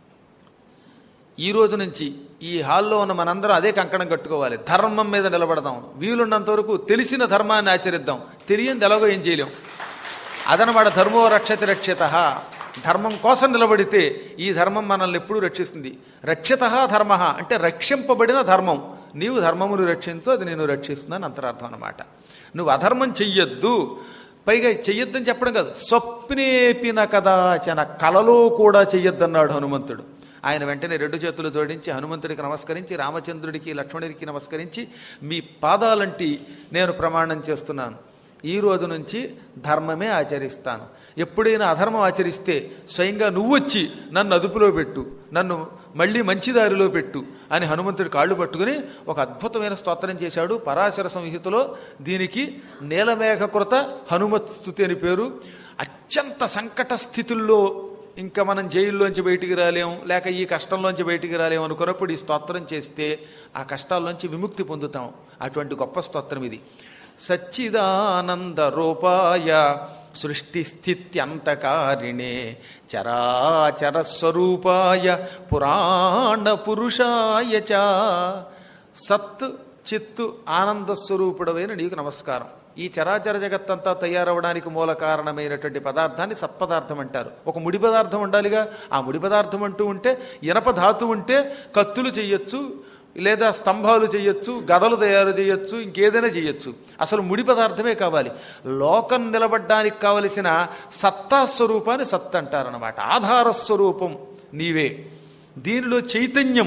ఈ రోజు నుంచి ఈ హాల్లో ఉన్న మనందరం అదే కంకణం కట్టుకోవాలి ధర్మం మీద నిలబడదాం వీలున్నంత వరకు తెలిసిన ధర్మాన్ని ఆచరిద్దాం తెలియని ఎలాగో ఏం చేయలేం అదనమాట ధర్మో రక్షతి రక్షిత ధర్మం కోసం నిలబడితే ఈ ధర్మం మనల్ని ఎప్పుడూ రక్షిస్తుంది రక్షిత ధర్మ అంటే రక్షింపబడిన ధర్మం నీవు ధర్మమును రక్షించు అది నేను రక్షిస్తున్నాను అంతరార్థం అనమాట నువ్వు అధర్మం చెయ్యొద్దు పైగా చెయ్యొద్దని చెప్పడం కాదు స్వప్నేపిన కదాచన కలలో కూడా చెయ్యొద్దన్నాడు హనుమంతుడు ఆయన వెంటనే రెండు చేతులు జోడించి హనుమంతుడికి నమస్కరించి రామచంద్రుడికి లక్ష్మణుడికి నమస్కరించి మీ పాదాలంటి నేను ప్రమాణం చేస్తున్నాను ఈ రోజు నుంచి ధర్మమే ఆచరిస్తాను ఎప్పుడైనా అధర్మం ఆచరిస్తే స్వయంగా నువ్వొచ్చి నన్ను అదుపులో పెట్టు నన్ను మళ్ళీ మంచి దారిలో పెట్టు అని హనుమంతుడి కాళ్ళు పట్టుకుని ఒక అద్భుతమైన స్తోత్రం చేశాడు పరాశర సంహితలో దీనికి నీలమేఘకృత హనుమత్స్తుతి అని పేరు అత్యంత సంకట స్థితుల్లో ఇంకా మనం జైల్లోంచి బయటికి రాలేం లేక ఈ కష్టంలోంచి బయటికి రాలేం అనుకున్నప్పుడు ఈ స్తోత్రం చేస్తే ఆ కష్టాల్లోంచి విముక్తి పొందుతాం అటువంటి గొప్ప స్తోత్రం ఇది సచ్చిదానంద రూపాయ సృష్టి స్థిత్యంతకారిణే చరాచర స్వరూపాయ పురాణ పురుషాయ చ సత్ చిత్తు ఆనంద స్వరూపుడమైన నీకు నమస్కారం ఈ చరాచర జగత్తంతా తయారవడానికి మూల కారణమైనటువంటి పదార్థాన్ని సత్పదార్థం అంటారు ఒక ముడి పదార్థం ఉండాలిగా ఆ ముడి పదార్థం అంటూ ఉంటే ఇనప ధాతు ఉంటే కత్తులు చెయ్యొచ్చు లేదా స్తంభాలు చేయొచ్చు గదలు తయారు చేయొచ్చు ఇంకేదైనా చేయొచ్చు అసలు ముడి పదార్థమే కావాలి లోకం నిలబడ్డానికి కావలసిన సత్తా స్వరూపాన్ని సత్ అంటారనమాట ఆధార స్వరూపం నీవే దీనిలో చైతన్యం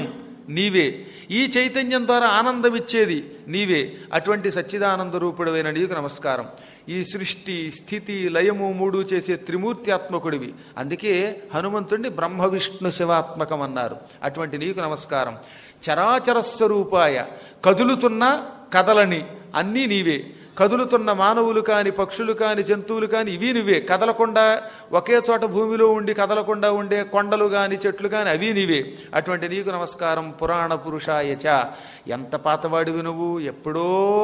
నీవే ఈ చైతన్యం ద్వారా ఆనందం ఇచ్చేది నీవే అటువంటి సచ్చిదానంద రూపుడమైన నీకు నమస్కారం ఈ సృష్టి స్థితి లయము మూడు చేసే త్రిమూర్త్యాత్మకుడివి అందుకే హనుమంతుడిని బ్రహ్మ విష్ణు శివాత్మకం అన్నారు అటువంటి నీకు నమస్కారం చరాచర స్వరూపాయ కదులుతున్న కదలని అన్నీ నీవే కదులుతున్న మానవులు కాని పక్షులు కాని జంతువులు కాని ఇవి నువ్వే కదలకుండా ఒకే చోట భూమిలో ఉండి కదలకుండా ఉండే కొండలు కాని చెట్లు కాని అవి నీవే అటువంటి నీకు నమస్కారం పురాణ పురుషాయచ ఎంత పాతవాడివి నువ్వు ఎప్పుడో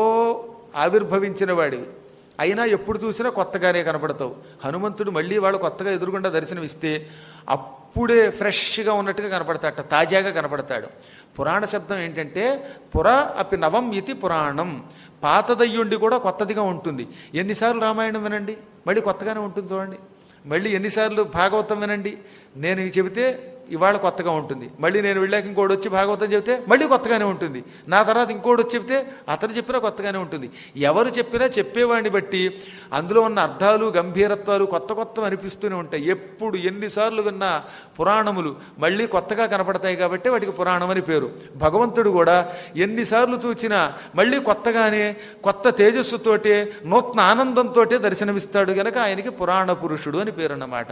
ఆవిర్భవించిన వాడివి అయినా ఎప్పుడు చూసినా కొత్తగానే కనపడతావు హనుమంతుడు మళ్ళీ వాడు కొత్తగా ఎదురుగుండా దర్శనమిస్తే అప్పుడే ఫ్రెష్గా ఉన్నట్టుగా కనపడతాడట తాజాగా కనపడతాడు పురాణ శబ్దం ఏంటంటే పుర అపి నవం ఇది పురాణం పాతదయ్యుండి కూడా కొత్తదిగా ఉంటుంది ఎన్నిసార్లు రామాయణం వినండి మళ్ళీ కొత్తగానే ఉంటుంది చూడండి మళ్ళీ ఎన్నిసార్లు భాగవతం వినండి నేను చెబితే ఇవాళ కొత్తగా ఉంటుంది మళ్ళీ నేను వెళ్ళాక ఇంకోటి వచ్చి భాగవతం చెబితే మళ్ళీ కొత్తగానే ఉంటుంది నా తర్వాత ఇంకోటి వచ్చి చెబితే అతను చెప్పినా కొత్తగానే ఉంటుంది ఎవరు చెప్పినా చెప్పేవాడిని బట్టి అందులో ఉన్న అర్థాలు గంభీరత్వాలు కొత్త కొత్త అనిపిస్తూనే ఉంటాయి ఎప్పుడు ఎన్నిసార్లు విన్నా పురాణములు మళ్ళీ కొత్తగా కనపడతాయి కాబట్టి వాటికి పురాణం అని పేరు భగవంతుడు కూడా ఎన్నిసార్లు చూచినా మళ్ళీ కొత్తగానే కొత్త తేజస్సుతోటే నూతన ఆనందంతోటే దర్శనమిస్తాడు గనక ఆయనకి పురాణ పురుషుడు అని పేరు అన్నమాట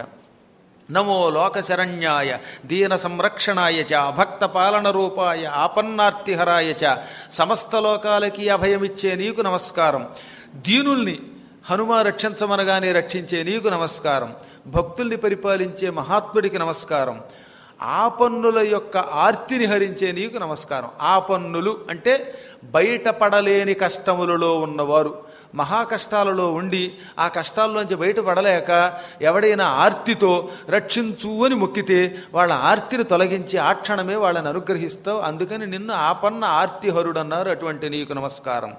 నమో లోక శరణ్యాయ దీన సంరక్షణాయ చ భక్త పాలన రూపాయ ఆపన్నార్తిహరాయ చ సమస్త లోకాలకి అభయమిచ్చే నీకు నమస్కారం దీనుల్ని హనుమ రక్షించమనగానే రక్షించే నీకు నమస్కారం భక్తుల్ని పరిపాలించే మహాత్ముడికి నమస్కారం ఆపన్నుల యొక్క ఆర్తిని హరించే నీకు నమస్కారం ఆపన్నులు అంటే బయటపడలేని కష్టములలో ఉన్నవారు మహా కష్టాలలో ఉండి ఆ కష్టాల్లోంచి బయటపడలేక ఎవడైనా ఆర్తితో రక్షించు అని మొక్కితే వాళ్ళ ఆర్తిని తొలగించి ఆ క్షణమే వాళ్ళని అనుగ్రహిస్తావు అందుకని నిన్ను ఆపన్న ఆర్తిహరుడు అన్నారు అటువంటి నీకు నమస్కారం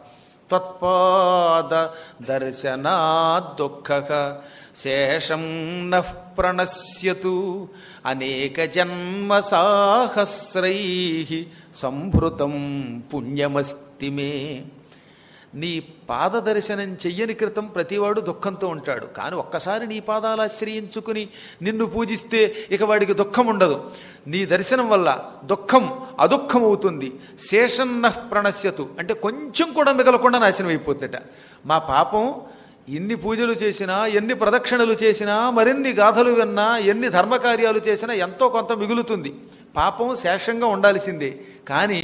త్వత్పాద దర్శనా దుఃఖ శేషం నః ప్రణశ్యతు అనేక జన్మ సాహస్రై సంభృతం పుణ్యమస్తి మే నీ పాద దర్శనం చెయ్యని క్రితం ప్రతివాడు దుఃఖంతో ఉంటాడు కానీ ఒక్కసారి నీ పాదాలు ఆశ్రయించుకుని నిన్ను పూజిస్తే ఇక వాడికి దుఃఖం ఉండదు నీ దర్శనం వల్ల దుఃఖం అదుఃఖం అవుతుంది శేషన్న ప్రణశ్యతు అంటే కొంచెం కూడా మిగలకుండా నాశనం అయిపోతుందట మా పాపం ఎన్ని పూజలు చేసినా ఎన్ని ప్రదక్షిణలు చేసినా మరిన్ని గాథలు విన్నా ఎన్ని ధర్మకార్యాలు చేసినా ఎంతో కొంత మిగులుతుంది పాపం శేషంగా ఉండాల్సిందే కానీ